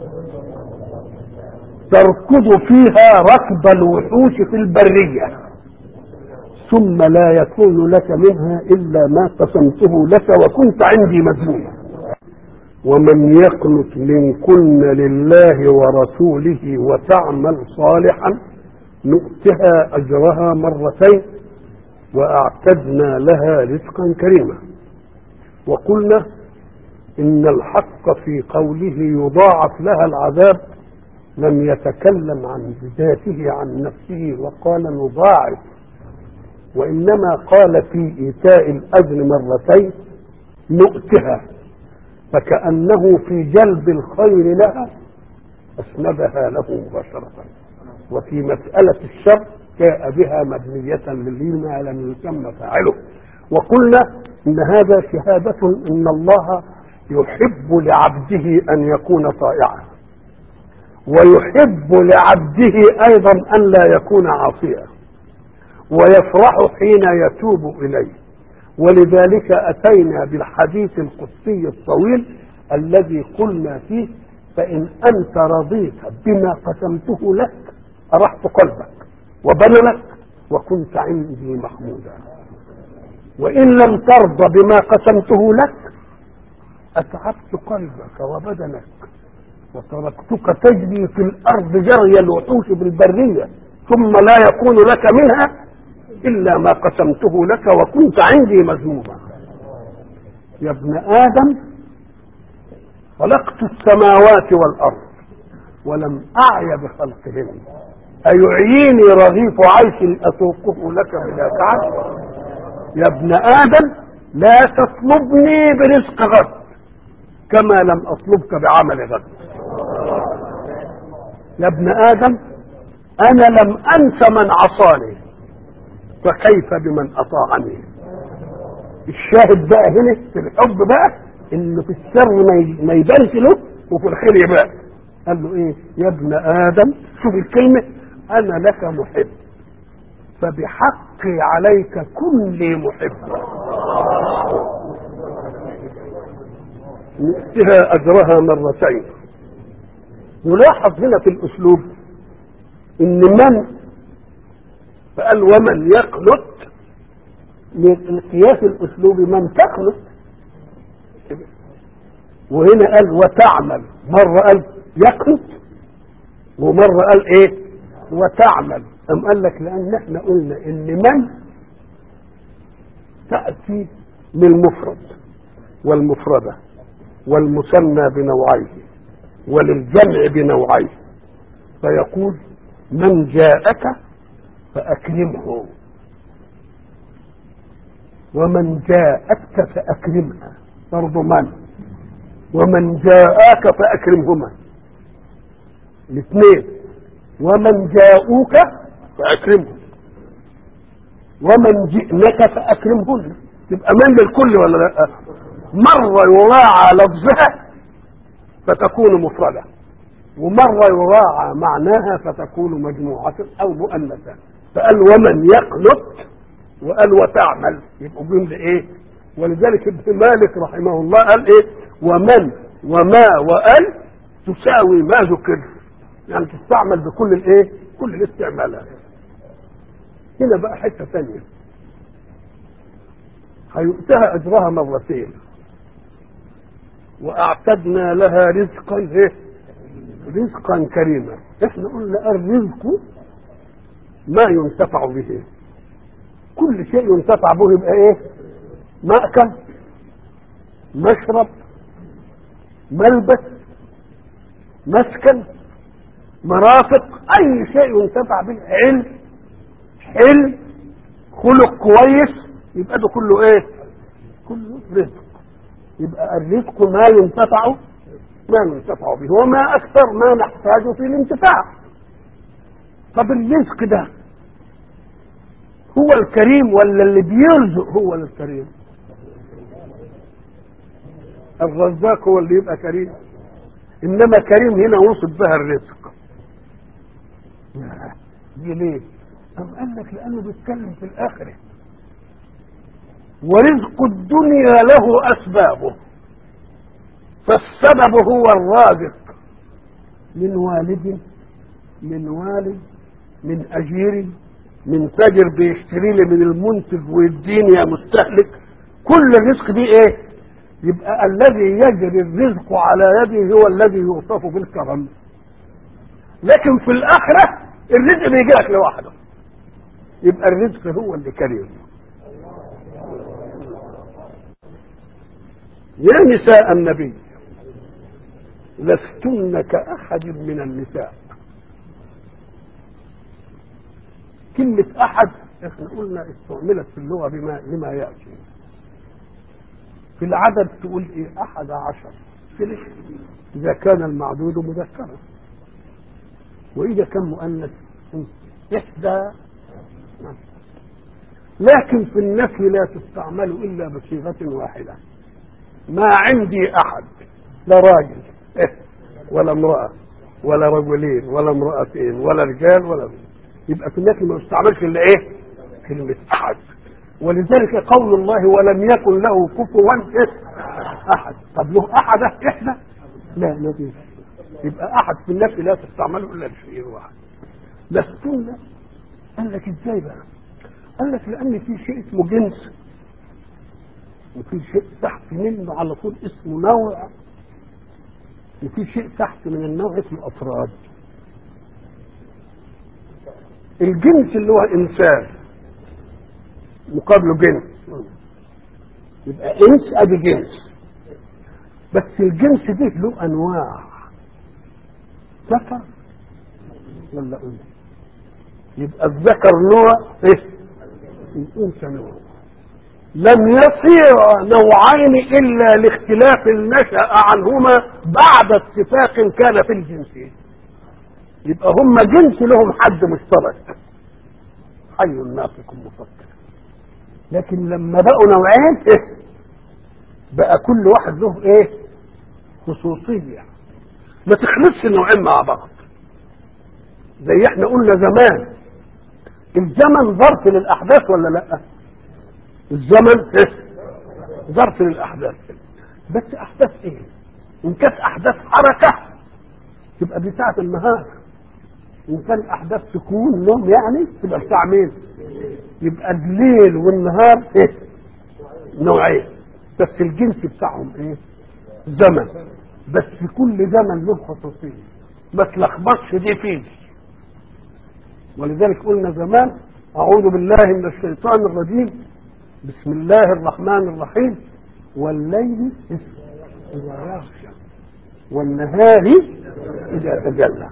تركض فيها ركض الوحوش في البرية ثم لا يكون لك منها إلا ما قسمته لك وكنت عندي مذموما ومن يقنت منكن لله ورسوله وتعمل صالحا نؤتها أجرها مرتين وأعتدنا لها رزقا كريما وقلنا إن الحق في قوله يضاعف لها العذاب لم يتكلم عن ذاته عن نفسه وقال نضاعف وإنما قال في إيتاء الأجر مرتين نؤتها فكأنه في جلب الخير لها أسندها له مباشرة وفي مسألة الشر جاء بها مبنية لما لم يسمى فاعله وقلنا إن هذا شهادة إن الله يحب لعبده أن يكون طائعا ويحب لعبده أيضا أن لا يكون عاصيا ويفرح حين يتوب إليه ولذلك أتينا بالحديث القدسي الطويل الذي قلنا فيه فإن أنت رضيت بما قسمته لك أرحت قلبك وبدنك وكنت عندي محمودا وإن لم ترضى بما قسمته لك أتعبت قلبك وبدنك وتركتك تجري في الأرض جري الوحوش بالبرية ثم لا يكون لك منها إلا ما قسمته لك وكنت عندي مذموما يا ابن آدم خلقت السماوات والأرض ولم أعي بخلقهن أيعيني رغيف عيش أسوقه لك بلا تعب يا ابن آدم لا تطلبني برزق غد كما لم أطلبك بعمل غد يا ابن آدم أنا لم أنس من عصاني فكيف بمن أطاعني الشاهد بقى هنا في الحب بقى إنه في الشر ما يبانش له وفي الخير يبان قال له إيه يا ابن آدم شوف الكلمة أنا لك محب فبحقي عليك كن لي محبا نؤتها أجرها مرتين نلاحظ هنا في الأسلوب إن من فقال ومن يقنط من القياس الأسلوبي من تقنط وهنا قال وتعمل مرة قال يقنط ومرة قال ايه وتعمل أم قال لك لأن احنا قلنا إن من تأتي للمفرد والمفردة والمثنى بنوعيه وللجمع بنوعيه فيقول من جاءك فأكرمه ومن جاءتك فأكرمها برضو من ومن جاءك فأكرمهما الاثنين ومن جاءوك فأكرمهم ومن جئنك فأكرمهن تبقى من للكل ولا لا مرة يراعى لفظها فتكون مفردة ومرة يراعى معناها فتكون مجموعة أو مؤنثة فقال ومن يقنط وقال وتعمل يبقوا جملة إيه ولذلك ابن مالك رحمه الله قال إيه ومن وما وقال تساوي ما ذكر يعني تستعمل بكل الإيه كل الاستعمالات هنا بقى حتة ثانية هيؤتها أجرها مرتين واعتدنا لها رزقا ايه رزقا كريما احنا قلنا الرزق ما ينتفع به كل شيء ينتفع به يبقى ايه مأكل مشرب ملبس مسكن مرافق اي شيء ينتفع به علم حلم خلق كويس يبقى ده كله ايه كله رزق يبقى الرزق ما ينتفع ما ينتفع به وما اكثر ما نحتاجه في الانتفاع طب الرزق ده هو الكريم ولا اللي بيرزق هو الكريم الرزاق هو اللي يبقى كريم انما كريم هنا وصف بها الرزق دي ليه أم قال لك لانه بيتكلم في الاخره ورزق الدنيا له اسبابه فالسبب هو الرازق من والد من والد من اجير من تاجر بيشتري لي من المنتج ويديني يا مستهلك كل الرزق دي ايه يبقى الذي يجري الرزق على يده هو الذي يوصف بالكرم لكن في الاخره الرزق بيجي لك لوحده يبقى الرزق هو اللي كريم يا نساء النبي لستن كأحد من النساء كلمة أحد احنا قلنا استعملت في اللغة بما لما يأتي في العدد تقول ايه أحد عشر كده إذا كان المعدود مذكرا وإذا كان مؤنث إحدى لكن في النفي لا تستعمل إلا بصيغة واحدة ما عندي أحد لا راجل إيه ولا امرأة ولا رجلين ولا امرأتين ولا رجال ولا يبقى في النفي ما يستعملش إلا إيه كلمة أحد ولذلك قول الله ولم يكن له كفوا إيه؟ أحد طب له أحد إحدى لا ما فيش يبقى أحد في النفي لا تستعمله إلا لشيء واحد لستن قال لك إزاي بقى قال لك لأن في شيء اسمه جنس وفي شيء تحت منه على طول اسمه نوع وفي شيء تحت من النوع اسمه أفراد الجنس اللي هو إنسان مقابله جنس يبقى انس ادي جنس بس الجنس ده له انواع ذكر ولا انثى يبقى الذكر نوع ايه الانثى نوع لم يصير نوعين الا لاختلاف نشا عنهما بعد اتفاق كان في الجنسين يبقى هم جنس لهم حد مشترك حي ناطق مفكر لكن لما بقوا نوعين إيه؟ بقى كل واحد له ايه خصوصية ما تخلطش النوعين مع بعض زي احنا قلنا زمان الزمن ظرف للاحداث ولا لا الزمن إيه؟ ظرف للاحداث بس احداث ايه ان كانت احداث حركة تبقى بتاعة النهار ان كان احداث سكون نوم يعني تبقى بتاع مين يبقى الليل والنهار ايه نوعين بس الجنس بتاعهم ايه زمن بس كل زمن له خصوصيه ما تلخبطش دي فيه ولذلك قلنا زمان اعوذ بالله من الشيطان الرجيم بسم الله الرحمن الرحيم والليل اذا يغشى والنهار اذا تجلى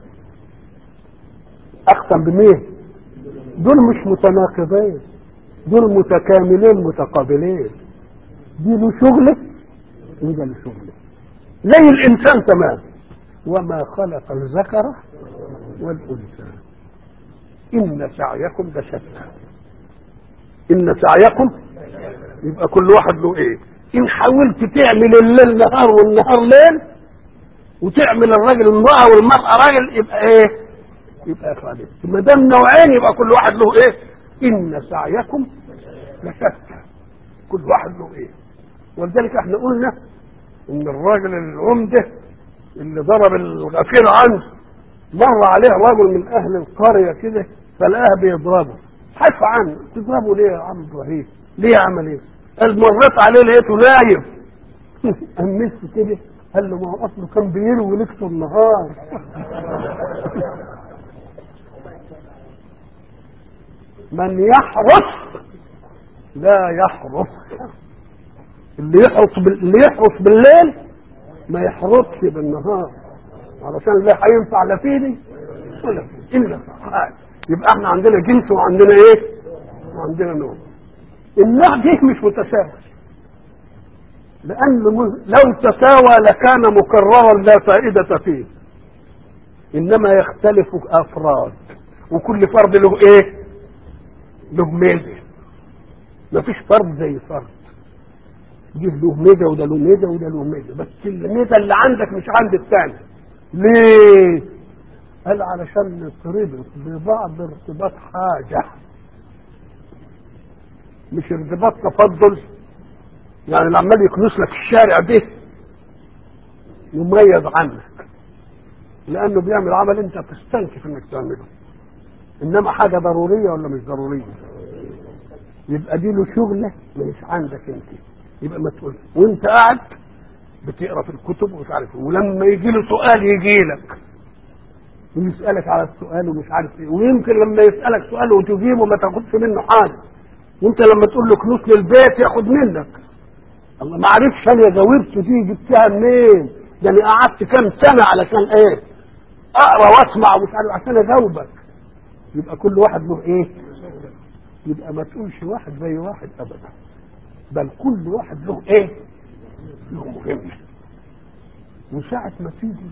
اختم بمين دول مش متناقضين دول متكاملين متقابلين دي له شغله وده له شغله زي الانسان تمام وما خلق الذكر والانثى ان سعيكم لشتى ان سعيكم يبقى كل واحد له ايه ان حاولت تعمل الليل نهار والنهار ليل وتعمل الراجل امراه والمراه راجل يبقى ايه يبقى خالد ما دام نوعين يبقى كل واحد له ايه ان سعيكم لشتى كل واحد له ايه ولذلك احنا قلنا ان الراجل العمده اللي ضرب الغفير عنه مر عليه رجل من اهل القريه كده فلقاه بيضربه حف عنه تضربه ليه يا عم ابراهيم ليه عمل ايه قال مريت عليه لقيته نايم أمسه كده قال له ما هو اصله كان بيروي لكته النهار من يحرس لا يحرس اللي يحرس بال... اللي يحرس بالليل ما يحرسش بالنهار علشان لا هينفع لا فيني ولا فيه الا فعال يبقى احنا عندنا جنس وعندنا ايه؟ وعندنا نوع النوع دي مش متساوي لان لو تساوى لكان مكررا لا فائده فيه انما يختلف افراد وكل فرد له ايه؟ له ميزه مفيش فرد زي فرد دي له ميزه وده له ميزه وده له ميزه بس الميزه اللي عندك مش عند الثاني ليه؟ قال علشان نتربط ببعض ارتباط حاجه مش ارتباط تفضل يعني اللي عمال يكنس لك الشارع ده مميز عنك لانه بيعمل عمل انت تستنكف انك تعمله انما حاجه ضروريه ولا مش ضروريه يبقى دي له شغله مش عندك انت يبقى ما تقول وانت قاعد بتقرا في الكتب ومش عارف ولما يجي له سؤال يجي لك ويسالك على السؤال ومش عارف ايه ويمكن لما يسالك سؤال وتجيبه ما تاخدش منه حاجه وانت لما تقول له كنوز للبيت ياخد منك الله ما عرفش انا جاوبته دي جبتها منين ده انا قعدت كام سنه علشان ايه اقرا واسمع ومش عارف عشان اجاوبك يبقى كل واحد له ايه يبقى ما تقولش واحد زي واحد ابدا بل كل واحد له ايه له مهمه وساعة ما تيجي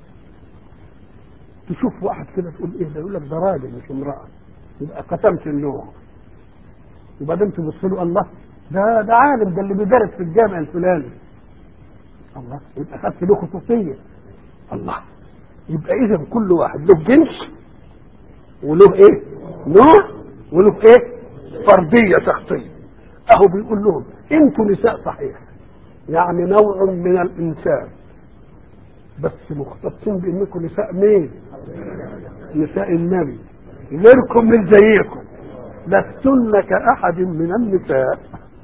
تشوف واحد كده تقول ايه ده يقول لك ده راجل مش امرأة يبقى قسمت النوع وبعدين تبص له الله ده ده عالم ده اللي بيدرس في الجامع الفلاني الله يبقى خدت له خصوصية الله يبقى اذا كل واحد له جنس وله ايه نوع وله ايه فردية شخصية اهو بيقول لهم انتوا نساء صحيح يعني نوع من الانسان بس مختصين بانكم نساء مين نساء النبي غيركم من زيكم لستن كأحد من النساء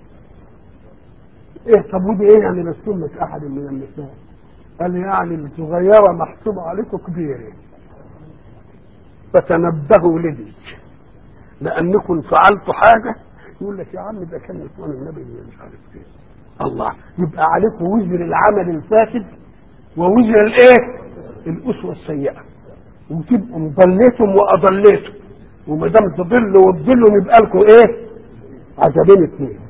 ايه طب ودي ايه يعني لستن كأحد من النساء قال يعني الصغيرة محسوبة عليكم كبيرة فتنبهوا لدي لأنكم فعلتوا حاجة يقول لك يا عم ده كان نسوان النبي مش عارف ايه الله يبقى عليكم وزر العمل الفاسد ووزر الايه الاسوه السيئه وتبقوا ضليتم واضليتم وما دام تضلوا وتضلوا يبقى لكم ايه عذابين اثنين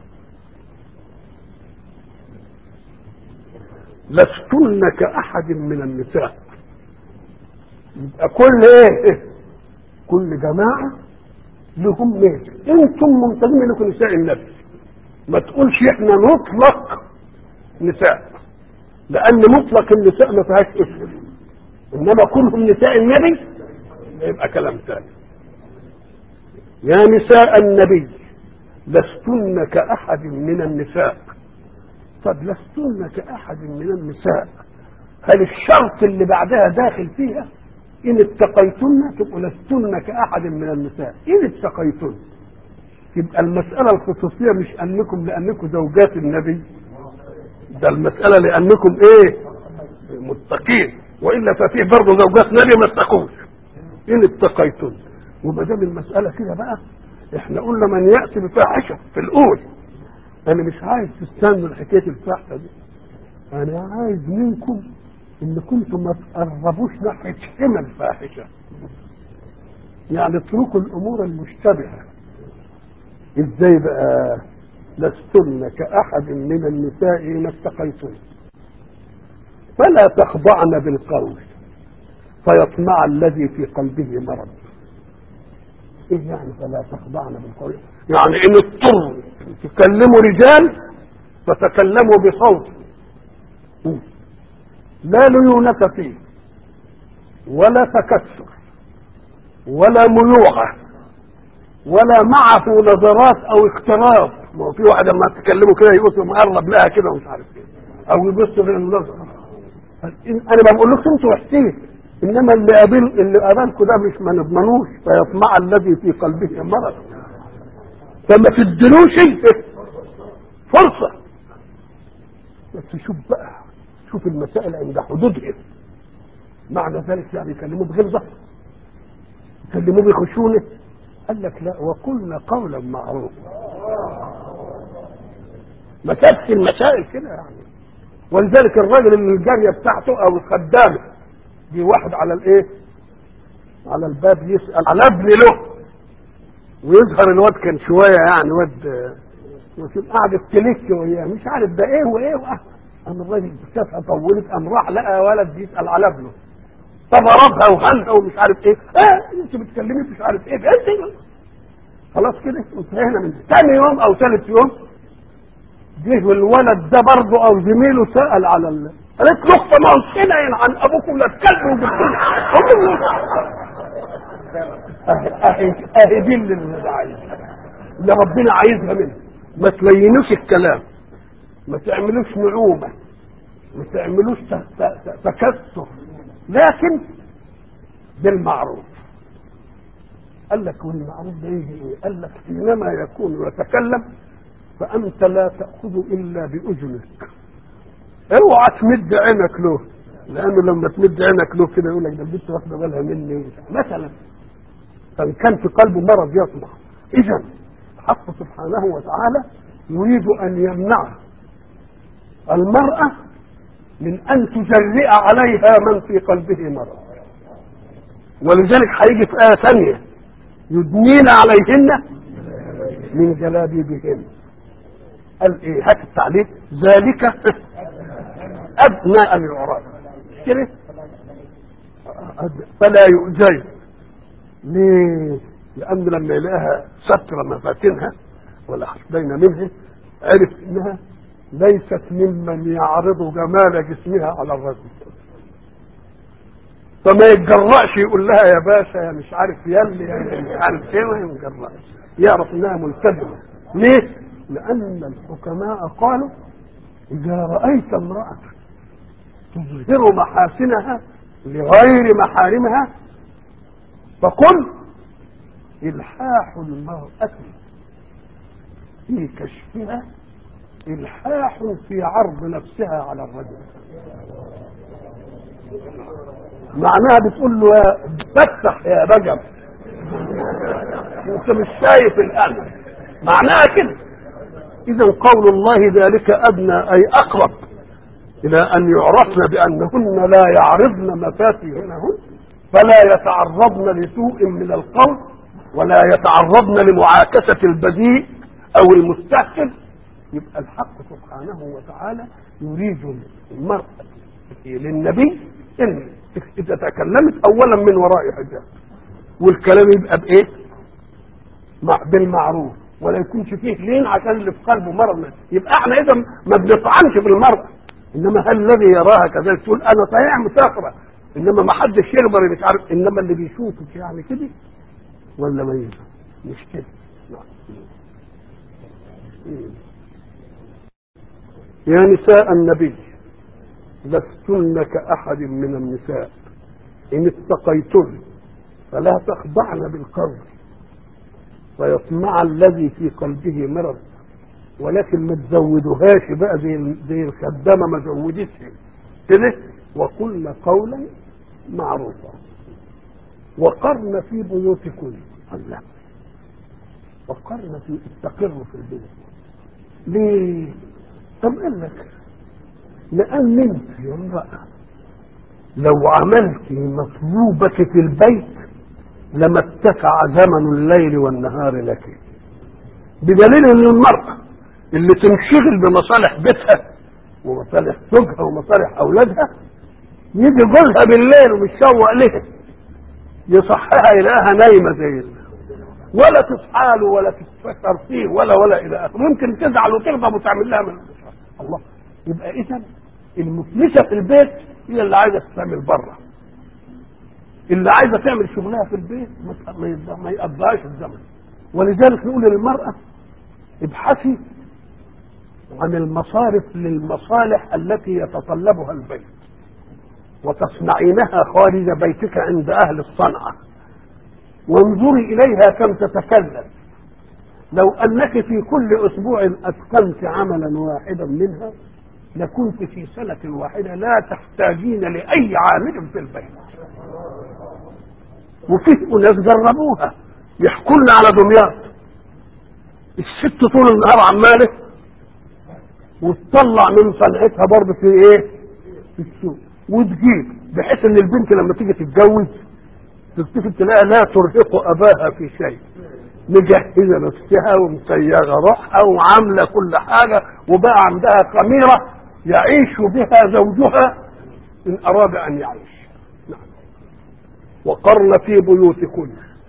لستن كأحد من النساء يبقى كل ايه كل جماعة لهم ميل انتم منتظمين انكم نساء النبي ما تقولش احنا نطلق نساء لان مطلق النساء ما فيهاش اسم انما كلهم نساء النبي يبقى كلام ثاني يا نساء النبي لستن كأحد من النساء طب لستن كأحد من النساء هل الشرط اللي بعدها داخل فيها إن اتقيتن تبقوا لستن كأحد من النساء إن اتقيتن يبقى المسألة الخصوصية مش أنكم لأنكم زوجات النبي ده المسألة لأنكم إيه متقين وإلا ففيه برضه زوجات نبي ما اتقوش إن اتقيتن وما دام المسألة كده بقى احنا قلنا من يأتي بفاحشة في الأول أنا مش عايز تستنوا الحكاية الفاحشة دي أنا عايز منكم إن كنتم ما تقربوش ناحية حمى الفاحشة يعني اتركوا الأمور المشتبهة إزاي بقى لستن كأحد من النساء ما اتقيتن فلا تخضعن بالقول فيطمع الذي في قلبه مرض ايه يعني فلا تخضعن بالقول يعني ان اضطروا تكلموا رجال فتكلموا بصوت لا ليونة فيه ولا تكسر ولا ميوعة ولا معه نظرات او اقتراب ما هو في واحد لما تكلمه كده يقص مقرب لها كده ومش عارف ايه او يبص في النظر انا ما بقولكش انتوا وحشين انما اللي قابل اللي قابلكوا ده مش ما نضمنوش فيطمع الذي في قلبه مرض فما تدلوش فرصه بس شوف بقى شوف المسائل عند حدودها معنى ذلك يعني يكلموه بغلظه يكلموه بخشونه قال لك لا وقلنا قولا معروفا ما كانتش المسائل كده يعني ولذلك الراجل اللي الجاريه بتاعته او الخدامه دي واحد على الايه على الباب يسال على ابن له ويظهر الواد كان شويه يعني واد وكان قاعد تلك وياه مش عارف ده ايه وايه واه قام الراجل شافها طولت قام راح لقى ولد بيسال على ابنه فضربها وخلها ومش عارف ايه اه انت بتكلمي مش عارف ايه انت خلاص كده انتهينا من ثاني يوم او ثالث يوم جه الولد ده برضه او زميله سال على ال... قالت له اخت ما قلتنا عن ابوكم لا تكلموا بالكل اهي دي اللي عايزها اللي ربنا عايزها منه ما تلينوش الكلام ما تعملوش نعومه ما تعملوش تكسر لكن بالمعروف قال لك والمعروف ده يجي ايه؟ قال لك حينما يكون يتكلم فانت لا تاخذ الا باذنك اوعى تمد عينك له لانه لما تمد عينك له كده يقول لك ده البنت واخده بالها مني مثلا فان كان في قلبه مرض يطمع اذا الحق سبحانه وتعالى يريد ان يمنع المراه من ان تجرئ عليها من في قلبه مرض ولذلك هيجي في ايه ثانيه يدنين عليهن من جلابيبهن قال ايه هات التعليق ذلك ادنى ان يعرف كده فلا يؤذين ليه لان لما يلاقيها ستر مفاتنها ولا بين منها عرف انها ليست ممن يعرض جمال جسمها على الرجل فما يتجرأش يقول لها يا باشا يا مش عارف يلي يا مش عارف ايه وهي مجرأش يعرف انها ملتزمه ليه؟ لان الحكماء قالوا اذا رايت امراه تظهر محاسنها لغير محارمها فقل الحاح المراه في كشفها الحاح في عرض نفسها على الرجل معناها بتقول له يا فتح يا بجم انت مش شايف الامر معناها كده اذا قول الله ذلك ادنى اي اقرب الى ان يعرفن بانهن لا يعرضن مفاتيحهن فلا يتعرضن لسوء من القول ولا يتعرضن لمعاكسه البذيء او المستحسن يبقى الحق سبحانه وتعالى يريد المرأة للنبي ان اذا تكلمت اولا من وراء حجاب والكلام يبقى بايه مع بالمعروف ولا يكونش فيه لين عشان اللي في قلبه مرض يبقى احنا اذا ما بنطعنش في المرأة انما هل الذي يراها كذلك تقول انا صحيح مسافره انما ما حدش يقدر مش عارف انما اللي بيشوفك يعني كده ولا ما ينفع مش كده يا نساء النبي لستن كأحد من النساء إن اتقيتن فلا تخضعن بالقول فيطمع الذي في قلبه مرض ولكن ما تزودوهاش بقى زي زي الخدامه ما زودتش كده وقلن قولا معروفا وقرن في بيوتكن الله وقرن في استقروا في البيت ليه؟ طب قال لك لأن أنت يا امرأة لو عملت مطلوبك في البيت لما اتسع زمن الليل والنهار لك بدليل ان المرأة اللي تنشغل بمصالح بيتها ومصالح زوجها ومصالح اولادها يجي جوزها بالليل ومتشوق لها يصحها يلاقيها نايمه زي ولا تصحى له ولا تتفكر فيه ولا ولا الى اخره ممكن تزعل وتغضب وتعمل لها من الله يبقى اذا المفلسه في البيت هي اللي عايزه تعمل بره اللي عايزه تعمل شغلها في البيت ما يقضيهاش الزمن ولذلك نقول للمراه ابحثي عن المصارف للمصالح التي يتطلبها البيت وتصنعينها خارج بيتك عند اهل الصنعه وانظري اليها كم تتكلم لو انك في كل اسبوع اتقنت عملا واحدا منها لكنت في سنة واحدة لا تحتاجين لأي عامل في البيت وفيه ناس جربوها يحكوا لنا على دمياط الست طول النهار عماله وتطلع من صنعتها برضه في ايه؟ في السوق وتجيب بحيث ان البنت لما تيجي تتجوز تلتفت تلاقيها لا ترهق اباها في شيء مجهزه نفسها ومسيغه روحها وعامله كل حاجه وبقى عندها خميره يعيش بها زوجها ان اراد ان يعيش نعم. وقرن في بيوتكن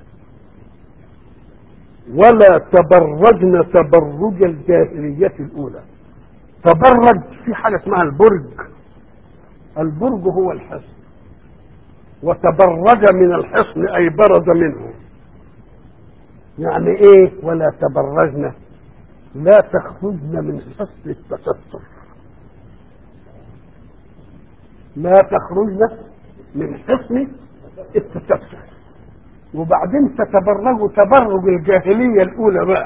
ولا تبرجن تبرج الجاهلية الأولى تبرج في حاجة اسمها البرج البرج هو الحصن وتبرج من الحصن أي برز منه يعني ايه ولا تبرجن لا تخرجن من حصن التستر لا تخرجن من حصن التستر وبعدين تتبرجوا تبرج الجاهلية الأولى بقى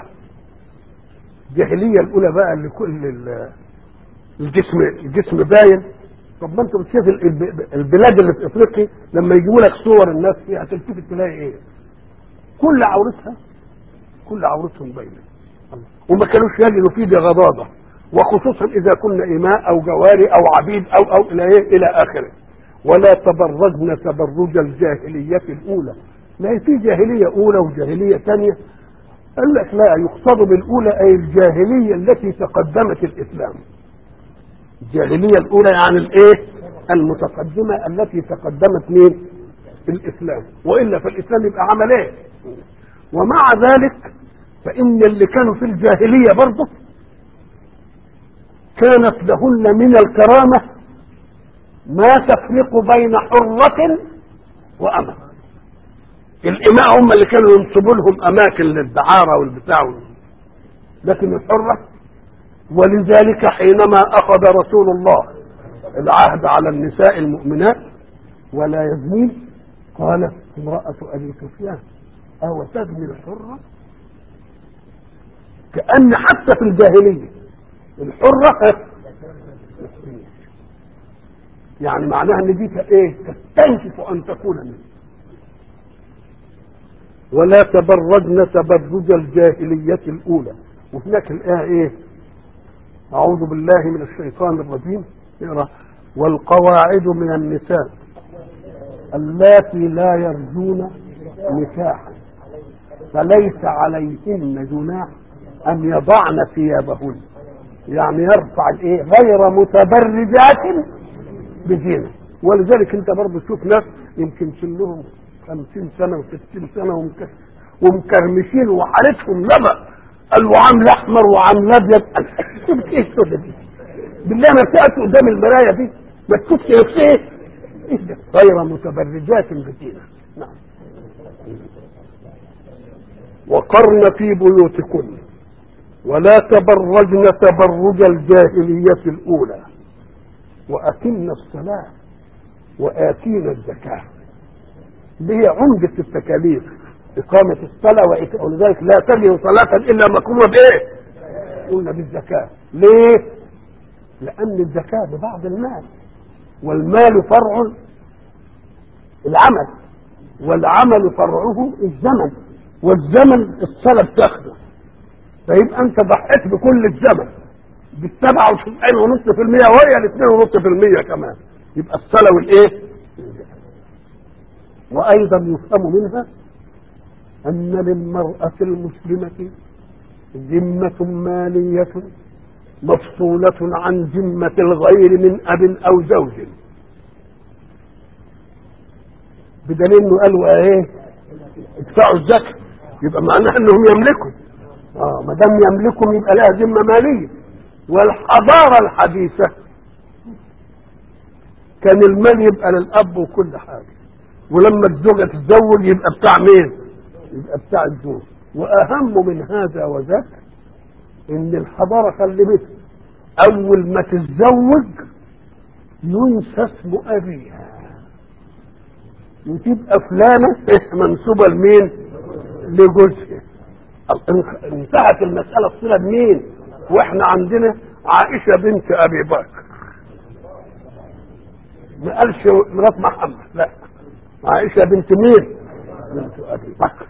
الجاهلية الأولى بقى اللي كل الجسم الجسم باين طب ما انت بتشوف ال- الب- البلاد اللي في افريقيا لما يجيبوا لك صور الناس فيها تلتفت تلاقي ايه؟ كل عورتها كل عورتهم باينه وما كانوش يجدوا فيه دي غضاضه وخصوصا اذا كنا اماء او جواري او عبيد او او الى ايه الى اخره ولا تبرجن تبرج الجاهليه الاولى ما هي في جاهليه اولى وجاهليه ثانيه قال لك لا يقصد بالاولى اي الجاهليه التي تقدمت الاسلام الجاهليه الاولى يعني الايه المتقدمه التي تقدمت مين الاسلام والا في الاسلام يبقى عمل ايه ومع ذلك فان اللي كانوا في الجاهليه برضه كانت لهن من الكرامه ما تفرق بين حرة وأمة الإماء هم اللي كانوا ينصبوا لهم أماكن للدعارة والبتاع لكن الحرة ولذلك حينما أخذ رسول الله العهد على النساء المؤمنات ولا يزنين قالت امرأة أبي سفيان أو تزني الحرة كأن حتى في الجاهلية الحرة يعني معناها ان دي ايه تستنكف ان تكون منه ولا تبرجن تبرج الجاهلية الأولى وهناك الآية إيه؟ أعوذ بالله من الشيطان الرجيم اقرأ والقواعد من النساء اللاتي لا يرجون نكاحا فليس عليهن جناح أن يضعن ثيابهن يعني يرفع الايه غير متبرجات بزينة ولذلك انت برضه تشوف ناس يمكن سنهم خمسين سنة وستين سنة ومك- ومكرمشين وحالتهم لبق قال وعامل احمر وعامل ابيض قال شفت ايه السودة دي بالله ما سألت قدام المراية دي ما تشوفش نفسي ايه ايه ده غير متبرجات بزينة نعم وقرن في بيوتكن ولا تبرجن تبرج الجاهلية الأولى وأتمنا الصلاة وآتينا الزكاة دي هي عمدة التكاليف إقامة الصلاة وإيتاء ولذلك لا تجد صلاة إلا مكرومة بإيه؟ قلنا بالزكاة ليه؟ لأن الزكاة ببعض المال والمال فرع العمل والعمل فرعه الزمن والزمن الصلاة بتاخده فيبقى أنت ضحيت بكل الزمن بالسبعة وتسعين ونص في المية وهي الاثنين ونص في المية كمان يبقى الصلاة والإيه؟ وأيضا يفهم منها أن للمرأة المسلمة ذمة مالية مفصولة عن ذمة الغير من أب أو زوج بدليل انه قالوا ايه ادفعوا الزكاة يبقى معناها انهم يملكوا اه ما دام يملكوا يبقى لها ذمة مالية والحضارة الحديثة كان المال يبقى للأب وكل حاجة ولما الزوجة تتزوج يبقى بتاع مين؟ يبقى بتاع الزوج وأهم من هذا وذاك إن الحضارة خلبته أول ما تتزوج ينسى اسم أبيها وتبقى فلانة منسوبة لمين؟ لجوزها انتهت المسألة الصلة بمين؟ واحنا عندنا عائشة بنت أبي بكر ما قالش مرات محمد لا عائشة بنت مين؟ بنت أبي بكر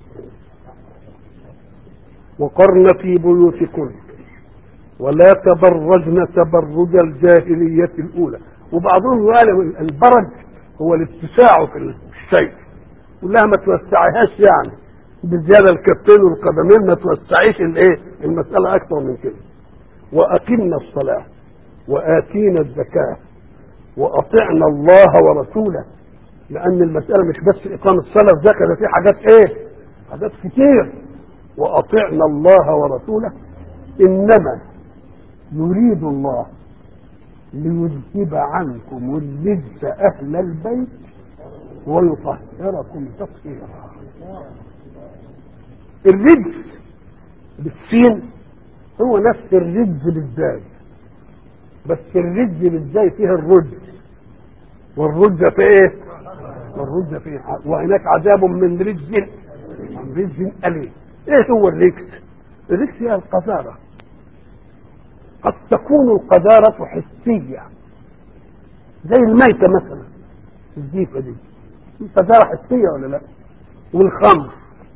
وقرن في بيوتكن ولا تبرجن تبرج الجاهلية الأولى وبعضهم قال البرج هو الاتساع في الشيء كلها ما توسعيهاش يعني بزيادة الكفين والقدمين ما توسعيش الايه المسألة أكثر من كده وأقمنا الصلاة وآتينا الزكاة وأطعنا الله ورسوله لأن المسألة مش بس إقامة الصلاة والزكاة ده في حاجات إيه؟ حاجات كتير وأطعنا الله ورسوله إنما يريد الله ليذهب عنكم الرجس أهل البيت ويطهركم تطهيرا الرجس بالسين هو نفس الرجز بالزاي بس الرجز بالزاي فيه الرجز والرجز في ايه والرجز في وهناك عذاب من رجز من رجز أليم ايه هو الرجس الرجس هي القذارة قد تكون القذارة حسية زي الميتة مثلا الزيفة دي فزرع حسية ولا لا والخمر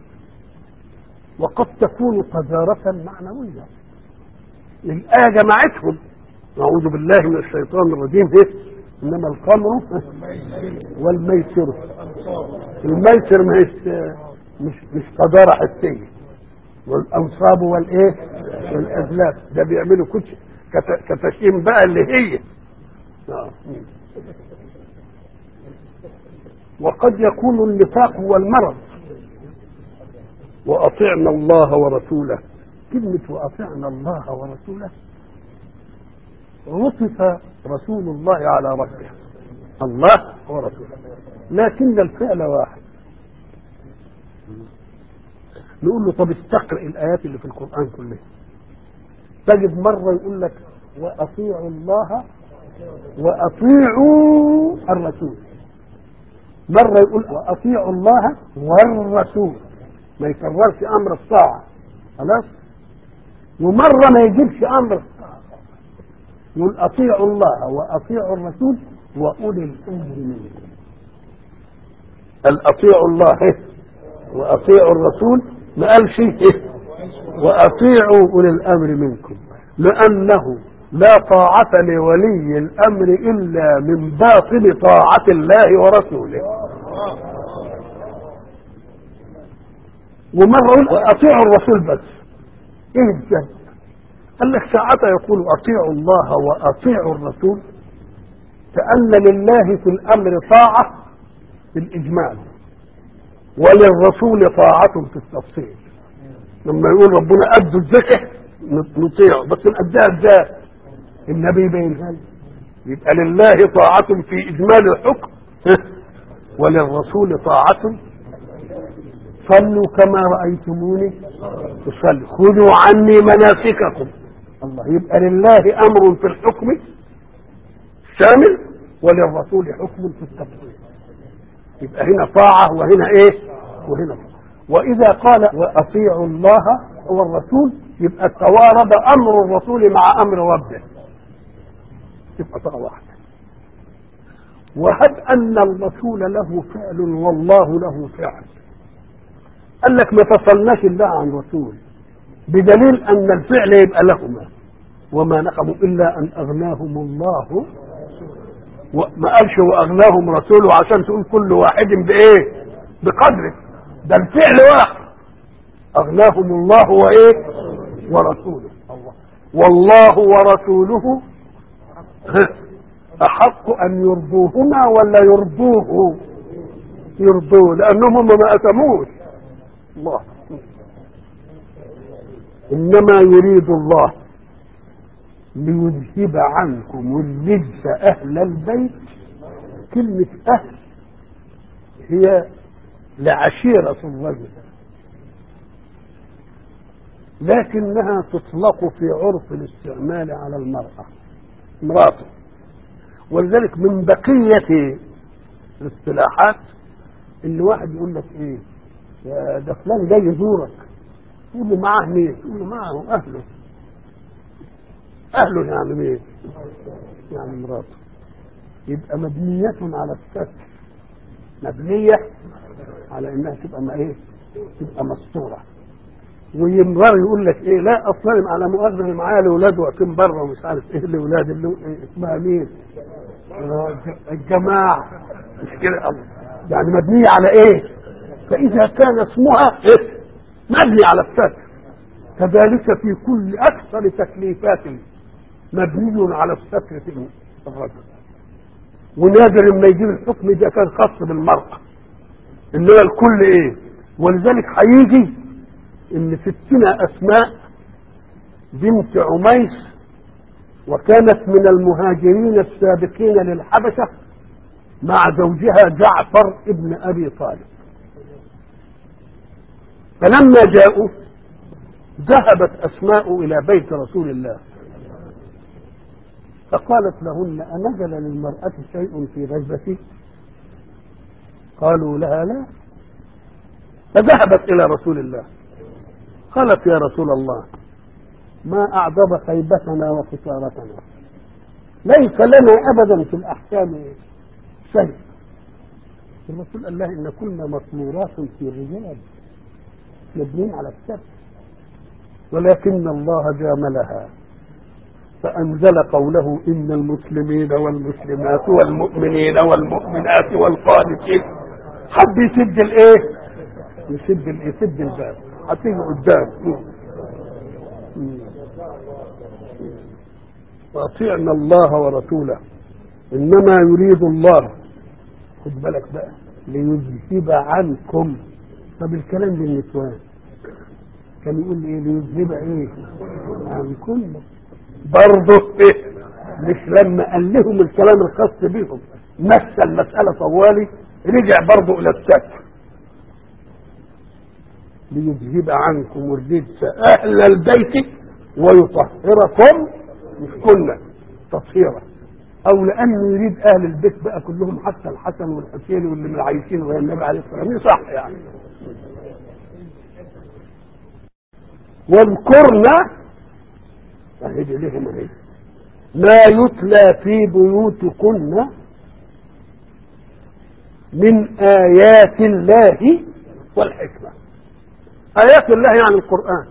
وقد تكون قذارة معنوية الآية جمعتهم أعوذ بالله من الشيطان الرجيم إيه؟ إنما الخمر والميسر الميسر مش مش مش قذارة حسية والأنصاب والإيه والأزلاف ده بيعملوا كتش كت- كتشيم بقى اللي هي آه. وقد يكون النفاق هو المرض وأطعنا الله ورسوله كلمة وأطعنا الله ورسوله عطف رسول الله على ربه الله ورسوله لكن الفعل واحد نقول له طب استقرأ الآيات اللي في القرآن كلها تجد مرة يقول لك وأطيعوا الله وأطيعوا الرسول مرة يقول وأطيعوا الله والرسول ما يكررش أمر الطاعة خلاص ومرة ما يجيبش أمر الطاعة يقول أطيعوا الله وأطيعوا الرسول وأولي الأمر منكم قال أطيعوا الله وأطيعوا الرسول ما قالش إيه وأطيعوا أولي الأمر منكم لأنه لا طاعة لولي الأمر إلا من باطل طاعة الله ورسوله ومرة يقول أطيعوا الرسول بس إيه الجد قال لك ساعتها يقول أطيعوا الله وأطيعوا الرسول كأن لله في الأمر طاعة في الإجمال وللرسول طاعة في التفصيل لما يقول ربنا أدوا الزكاة نطيعه بس نأديها ازاي النبي بينها لنا. يبقى لله طاعة في إجمال الحكم وللرسول طاعة صلوا كما رأيتموني تصلي خذوا عني مناسككم الله يبقى لله أمر في الحكم شامل وللرسول حكم في التفصيل يبقى هنا طاعة وهنا ايه وهنا طاعة. وإذا قال وأطيعوا الله والرسول يبقى توارد أمر الرسول مع أمر ربه يبقى طاعة واحدة وهب أن الرسول له فعل والله له فعل قال لك ما فصلناش الله عن رسول بدليل أن الفعل يبقى لهما وما نقموا إلا أن أغناهم الله وما قالش واغناهم رسوله عشان تقول كل واحد بايه بقدره ده الفعل واحد اغناهم الله وايه ورسوله الله والله ورسوله احق ان يرضوهما ولا يرضوه يرضوه لانهم هم ما اتموش الله انما يريد الله ليذهب عنكم الرجس أهل البيت كلمة أهل هي لعشيرة الرجل لكنها تطلق في عرف الاستعمال على المرأة امراته ولذلك من بقية الاصطلاحات اللي واحد يقول لك ايه يا ده فلان جاي يزورك تقول له معاه مين؟ تقول له معه اهله اهله يعني مين يعني مراته يبقى مبنية على الستر مبنية على انها تبقى ما ايه تبقى مستورة ويمرر يقول لك ايه لا اصلا على مؤاخذة اللي معايا الاولاد واقفين بره ومش عارف ايه الاولاد اللي إيه اسمها مين الجماعة مش كده الله يعني مبنية على ايه فاذا كان اسمها إيه؟ مبني على الستر كذلك في كل اكثر تكليفات مبني على الستر في الرجل ونادر لما يجيب الحكم ده كان خاص بالمرأة اللي هو الكل ايه ولذلك هيجي ان ستنا اسماء بنت عميس وكانت من المهاجرين السابقين للحبشة مع زوجها جعفر ابن ابي طالب فلما جاءوا ذهبت اسماء الى بيت رسول الله فقالت لهن أنزل للمرأة شيء في غيبتي قالوا لها لا فذهبت إلى رسول الله قالت يا رسول الله ما أعظم خيبتنا وخسارتنا ليس لنا ابدا في الاحكام شيء الرسول قال لها ان كنا مطمورات في الرجال مبنين على السبت ولكن الله جاملها فأنزل قوله إن المسلمين والمسلمات والمؤمنين والمؤمنات والقانتين حب يسد الإيه؟ يسد ال- يسد الباب هتيجي قدام وأطيعنا الله ورسوله إنما يريد الله خد بالك بقى ليذهب عنكم طب الكلام للنسوان كان يقول لي ايه ليذهب ايه عنكم برضه ايه مش لما قال لهم الكلام الخاص بهم مس المسألة طوالي رجع برضه إلى الستر ليذهب عنكم الرجس أهل البيت ويطهركم مش كنا تطهيرا أو لأنه يريد أهل البيت بقى كلهم حتى الحسن والحسين واللي من عايشين غير النبي عليه الصلاة والسلام صح يعني واذكرنا أهد إليهم أهد ما يتلى في بيوتكن من آيات الله والحكمة آيات الله يعني القرآن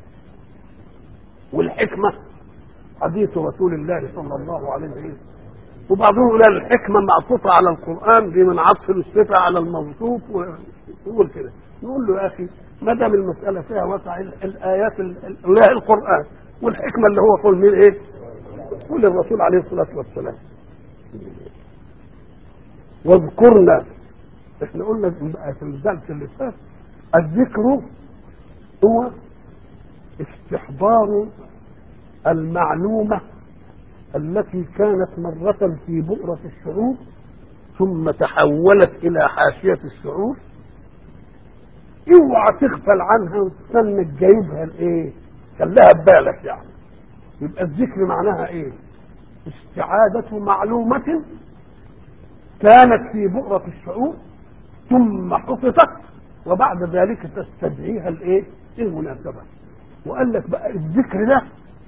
والحكمة حديث رسول الله صلى الله عليه وسلم وبعضهم يقول الحكمة معطوفة على القرآن دي من عطف الصفة على الموصوف ويقول كده نقول له يا أخي ما دام المسألة فيها وسع ال- الآيات ال- ال- الله القرآن والحكمة اللي هو قول مين إيه؟ قول الرسول عليه الصلاة والسلام واذكرنا احنا قلنا في الدرس اللي فات الذكر هو استحضار المعلومة التي كانت مرة في بؤرة الشعور ثم تحولت إلى حاشية الشعور اوعى تغفل عنها وتستنى تجايبها لايه؟ خليها ببالك يعني يبقى الذكر معناها ايه؟ استعادة معلومة كانت في بؤرة الشعور ثم حفظت وبعد ذلك تستدعيها الايه؟ المناسبة وقال لك بقى الذكر ده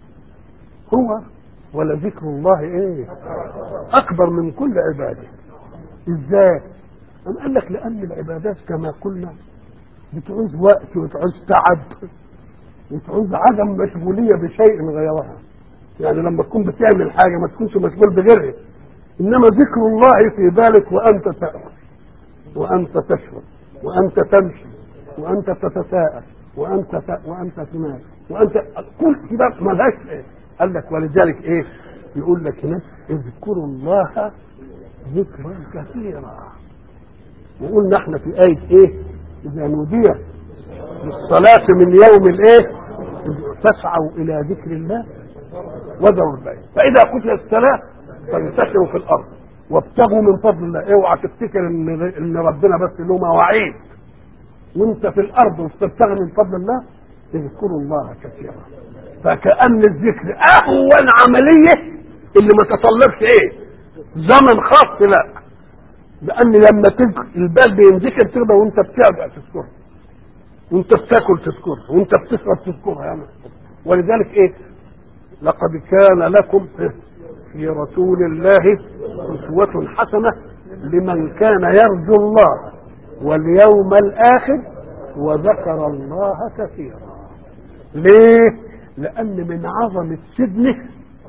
هو ولا ذكر الله ايه؟ اكبر من كل عباده ازاي؟ أم قال لك لأن العبادات كما قلنا بتعوز وقت وتعوز تعب وتعوز عدم مشغولية بشيء غيرها يعني لما تكون بتعمل حاجة ما تكونش مشغول بغيرها إنما ذكر الله في بالك وأنت تأكل وأنت تشرب وأنت تمشي وأنت تتساءل وأنت ت... وأنت تنام وأنت كل كده ملهاش إيه قال لك ولذلك إيه يقول لك هنا اذكروا الله ذكرا كثيرا وقلنا احنا في آية ايه إذا نودي للصلاة من يوم الايه فاسعوا إلى ذكر الله وذروا البيع فإذا قتلت الصلاة فانتشروا في الأرض وابتغوا من فضل الله اوعى تفتكر ان ان ربنا بس له مواعيد وانت في الارض وبتبتغي من فضل الله اذكروا الله كثيرا فكأن الذكر اهون عملية اللي ما تطلبش ايه زمن خاص لا لان لما تذكر البال بينذكر تقدر وانت بتابع تذكرها وانت بتاكل تذكرها وانت بتشرب تذكرها يعني ولذلك ايه لقد كان لكم في رسول الله أسوة حسنة لمن كان يرجو الله واليوم الآخر وذكر الله كثيرا ليه؟ لأن من عظمة سجنه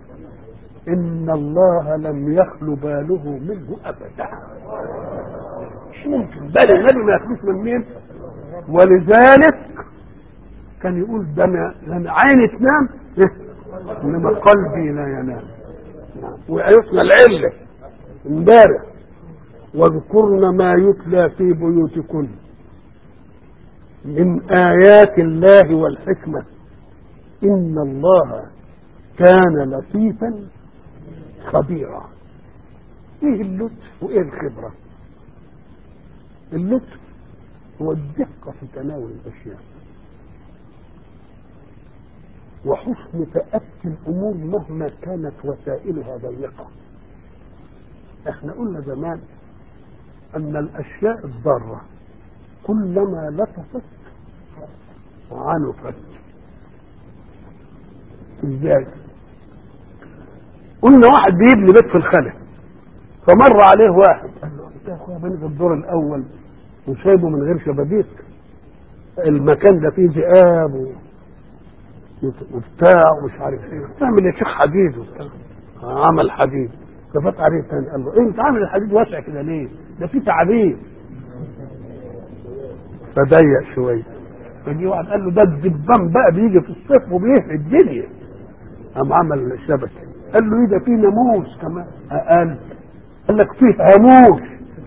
إن الله لم يخل باله منه أبدا مش ممكن بل النبي ما يخلوش من مين ولذلك كان يقول ده لما عيني تنام انما قلبي لا ينام وعرفنا العله امبارح واذكرن ما يتلى في بيوتكن من آيات الله والحكمة إن الله كان لطيفا خبيرا إيه اللطف وإيه الخبرة اللطف هو الدقة في تناول الأشياء وحسن تأتي الأمور مهما كانت وسائلها ضيقة احنا قلنا زمان أن الأشياء الضارة كلما لطفت عنفت ازاي قلنا واحد بيبني بيت في الخلا فمر عليه واحد قال له انت يا اخويا بني في الدور الاول وسايبه من غير شبابيك المكان ده فيه ذئاب و- وبتاع ومش عارف ايه تعمل يا شيخ حديد وبتاع عمل حديد ففات عليه تاني قال له إيه انت عامل الحديد واسع كده ليه؟ ده فيه تعابين فضيق شويه فجي واحد قال له ده الدبان بقى بيجي في الصيف وبيهري الدنيا قام عمل شبكه قال له ايه ده فيه ناموس كمان اقل قال لك فيه هاموس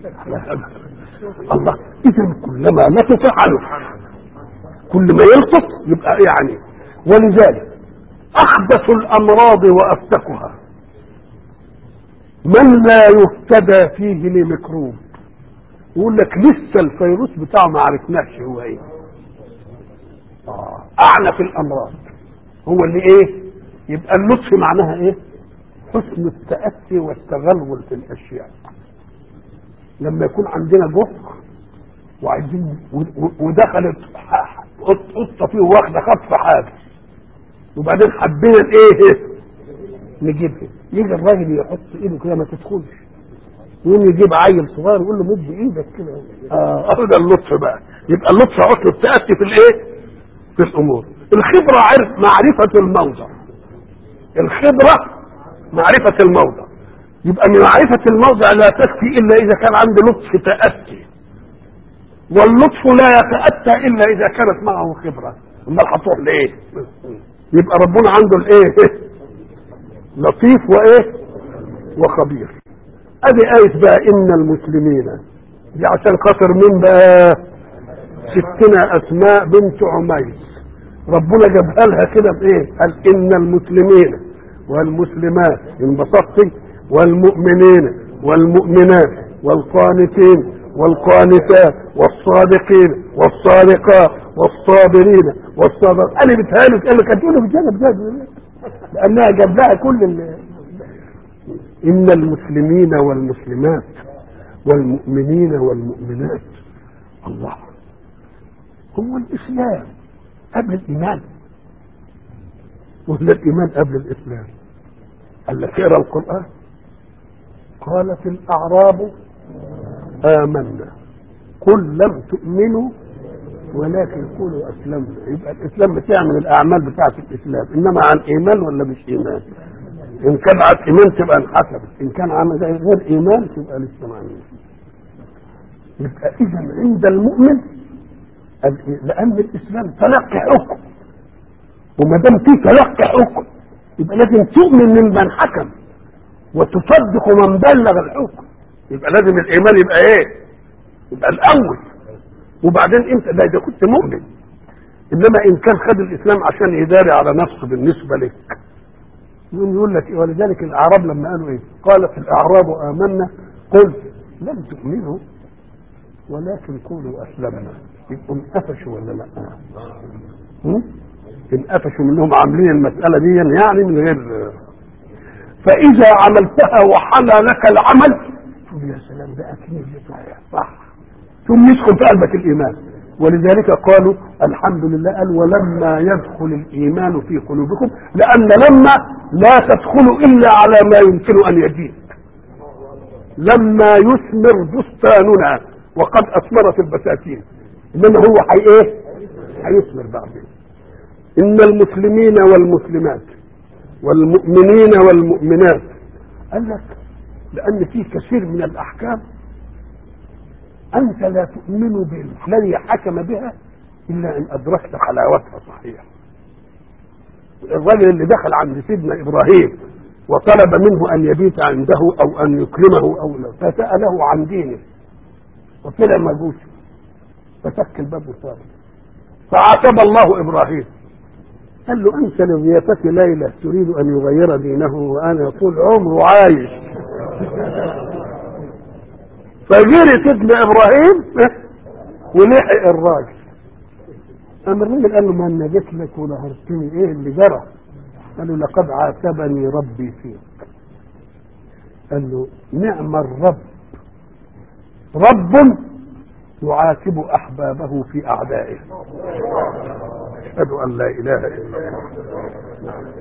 الله اذا كلما لا تفعله كل ما يلقط يبقى يعني ولذلك اخبث الامراض وافتكها من لا يهتدى فيه لميكروب يقول لك لسه الفيروس بتاعه ما عرفناش هو ايه آه. اعنف الامراض هو اللي ايه يبقى اللطف معناها ايه حسن التأسي والتغلغل في الاشياء لما يكون عندنا جحر وعايزين و- و- ودخلت ح- قط- قطه فيه واخده خطف حاجه وبعدين حبينا الايه نجيبها يجي الراجل يحط ايده كده ما تدخلش يقوم يجيب عيل صغير يقول له مد ايدك كده اه اهو ده اللطف بقى يبقى اللطف حسن التأسي في الايه في الامور الخبره عرف معرفه الموضع الخبره معرفه الموضع يبقى من معرفه الموضع لا تكفي الا اذا كان عنده لطف تأسي واللطف لا يتأتى الا اذا كانت معه خبره امال هتروح لايه يبقى ربنا عنده الايه لطيف وايه وخبير ادي آية بقى ان المسلمين دي عشان خاطر مين بقى ستنا اسماء بنت عميس ربنا جابها لها كده بايه قال ان المسلمين والمسلمات انبسطتي والمؤمنين والمؤمنات والقانتين والقانتات والصادقين والصادقات والصابرين والصابر انا بتهالك قال لك هتقول في الجنه بجد لانها جاب لها كل ال- ان المسلمين والمسلمات والمؤمنين والمؤمنات الله هو الاسلام قبل الايمان ولا الايمان قبل الاسلام قال لك اقرا القران قالت الاعراب امنا قل لم تؤمنوا ولكن قولوا اسلمنا يبقى الاسلام بتعمل الاعمال بتاعه الاسلام انما عن ايمان ولا مش ايمان ان كان عن ايمان تبقى انحسبت ان كان عن غير ايمان تبقى لسه ما عملش. يبقى اذا عند المؤمن ال- لان الاسلام تلقي حكم وما دام في تلقي حكم يبقى لازم تؤمن ممن حكم وتصدق من بلغ الحكم يبقى لازم الايمان يبقى ايه يبقى الاول وبعدين انت ده اذا كنت مؤمن انما ان كان خد الاسلام عشان يداري على نفسه بالنسبه لك يقوم يقول لك إيه؟ ولذلك الاعراب لما قالوا ايه قالت الاعراب امنا قل لم تؤمنوا ولكن قولوا اسلمنا يبقوا انقفشوا ولا لا هم؟ انقفشوا منهم عاملين المساله دي يعني من غير فاذا عملتها وحلى لك العمل تقول يا سلام ده اكيد صحيح صح ثم يدخل في قلبك الايمان ولذلك قالوا الحمد لله قال ولما يدخل الايمان في قلوبكم لان لما لا تدخل الا على ما يمكن ان يجيب لما يثمر بستاننا وقد اثمرت البساتين انما هو حي ايه هيثمر بعدين ان المسلمين والمسلمات والمؤمنين والمؤمنات قال لك لان في كثير من الاحكام انت لا تؤمن بالذي حكم بها الا ان ادركت حلاوتها صحيح الرجل اللي دخل عند سيدنا ابراهيم وطلب منه ان يبيت عنده او ان يكرمه او لا فساله عن دينه وطلع مجوس فسك الباب وصار فعاتب الله ابراهيم قال له انت لضيافتي ليله تريد ان يغير دينه وانا طول عمره عايش فجري سيدنا ابراهيم ولحق الراجل قام الراجل قال له ما انا جيت لك ونهرتني ايه اللي جرى قال له لقد عاتبني ربي فيك قال له نعم الرب رب يعاتب احبابه في اعدائه اشهد ان لا اله الا الله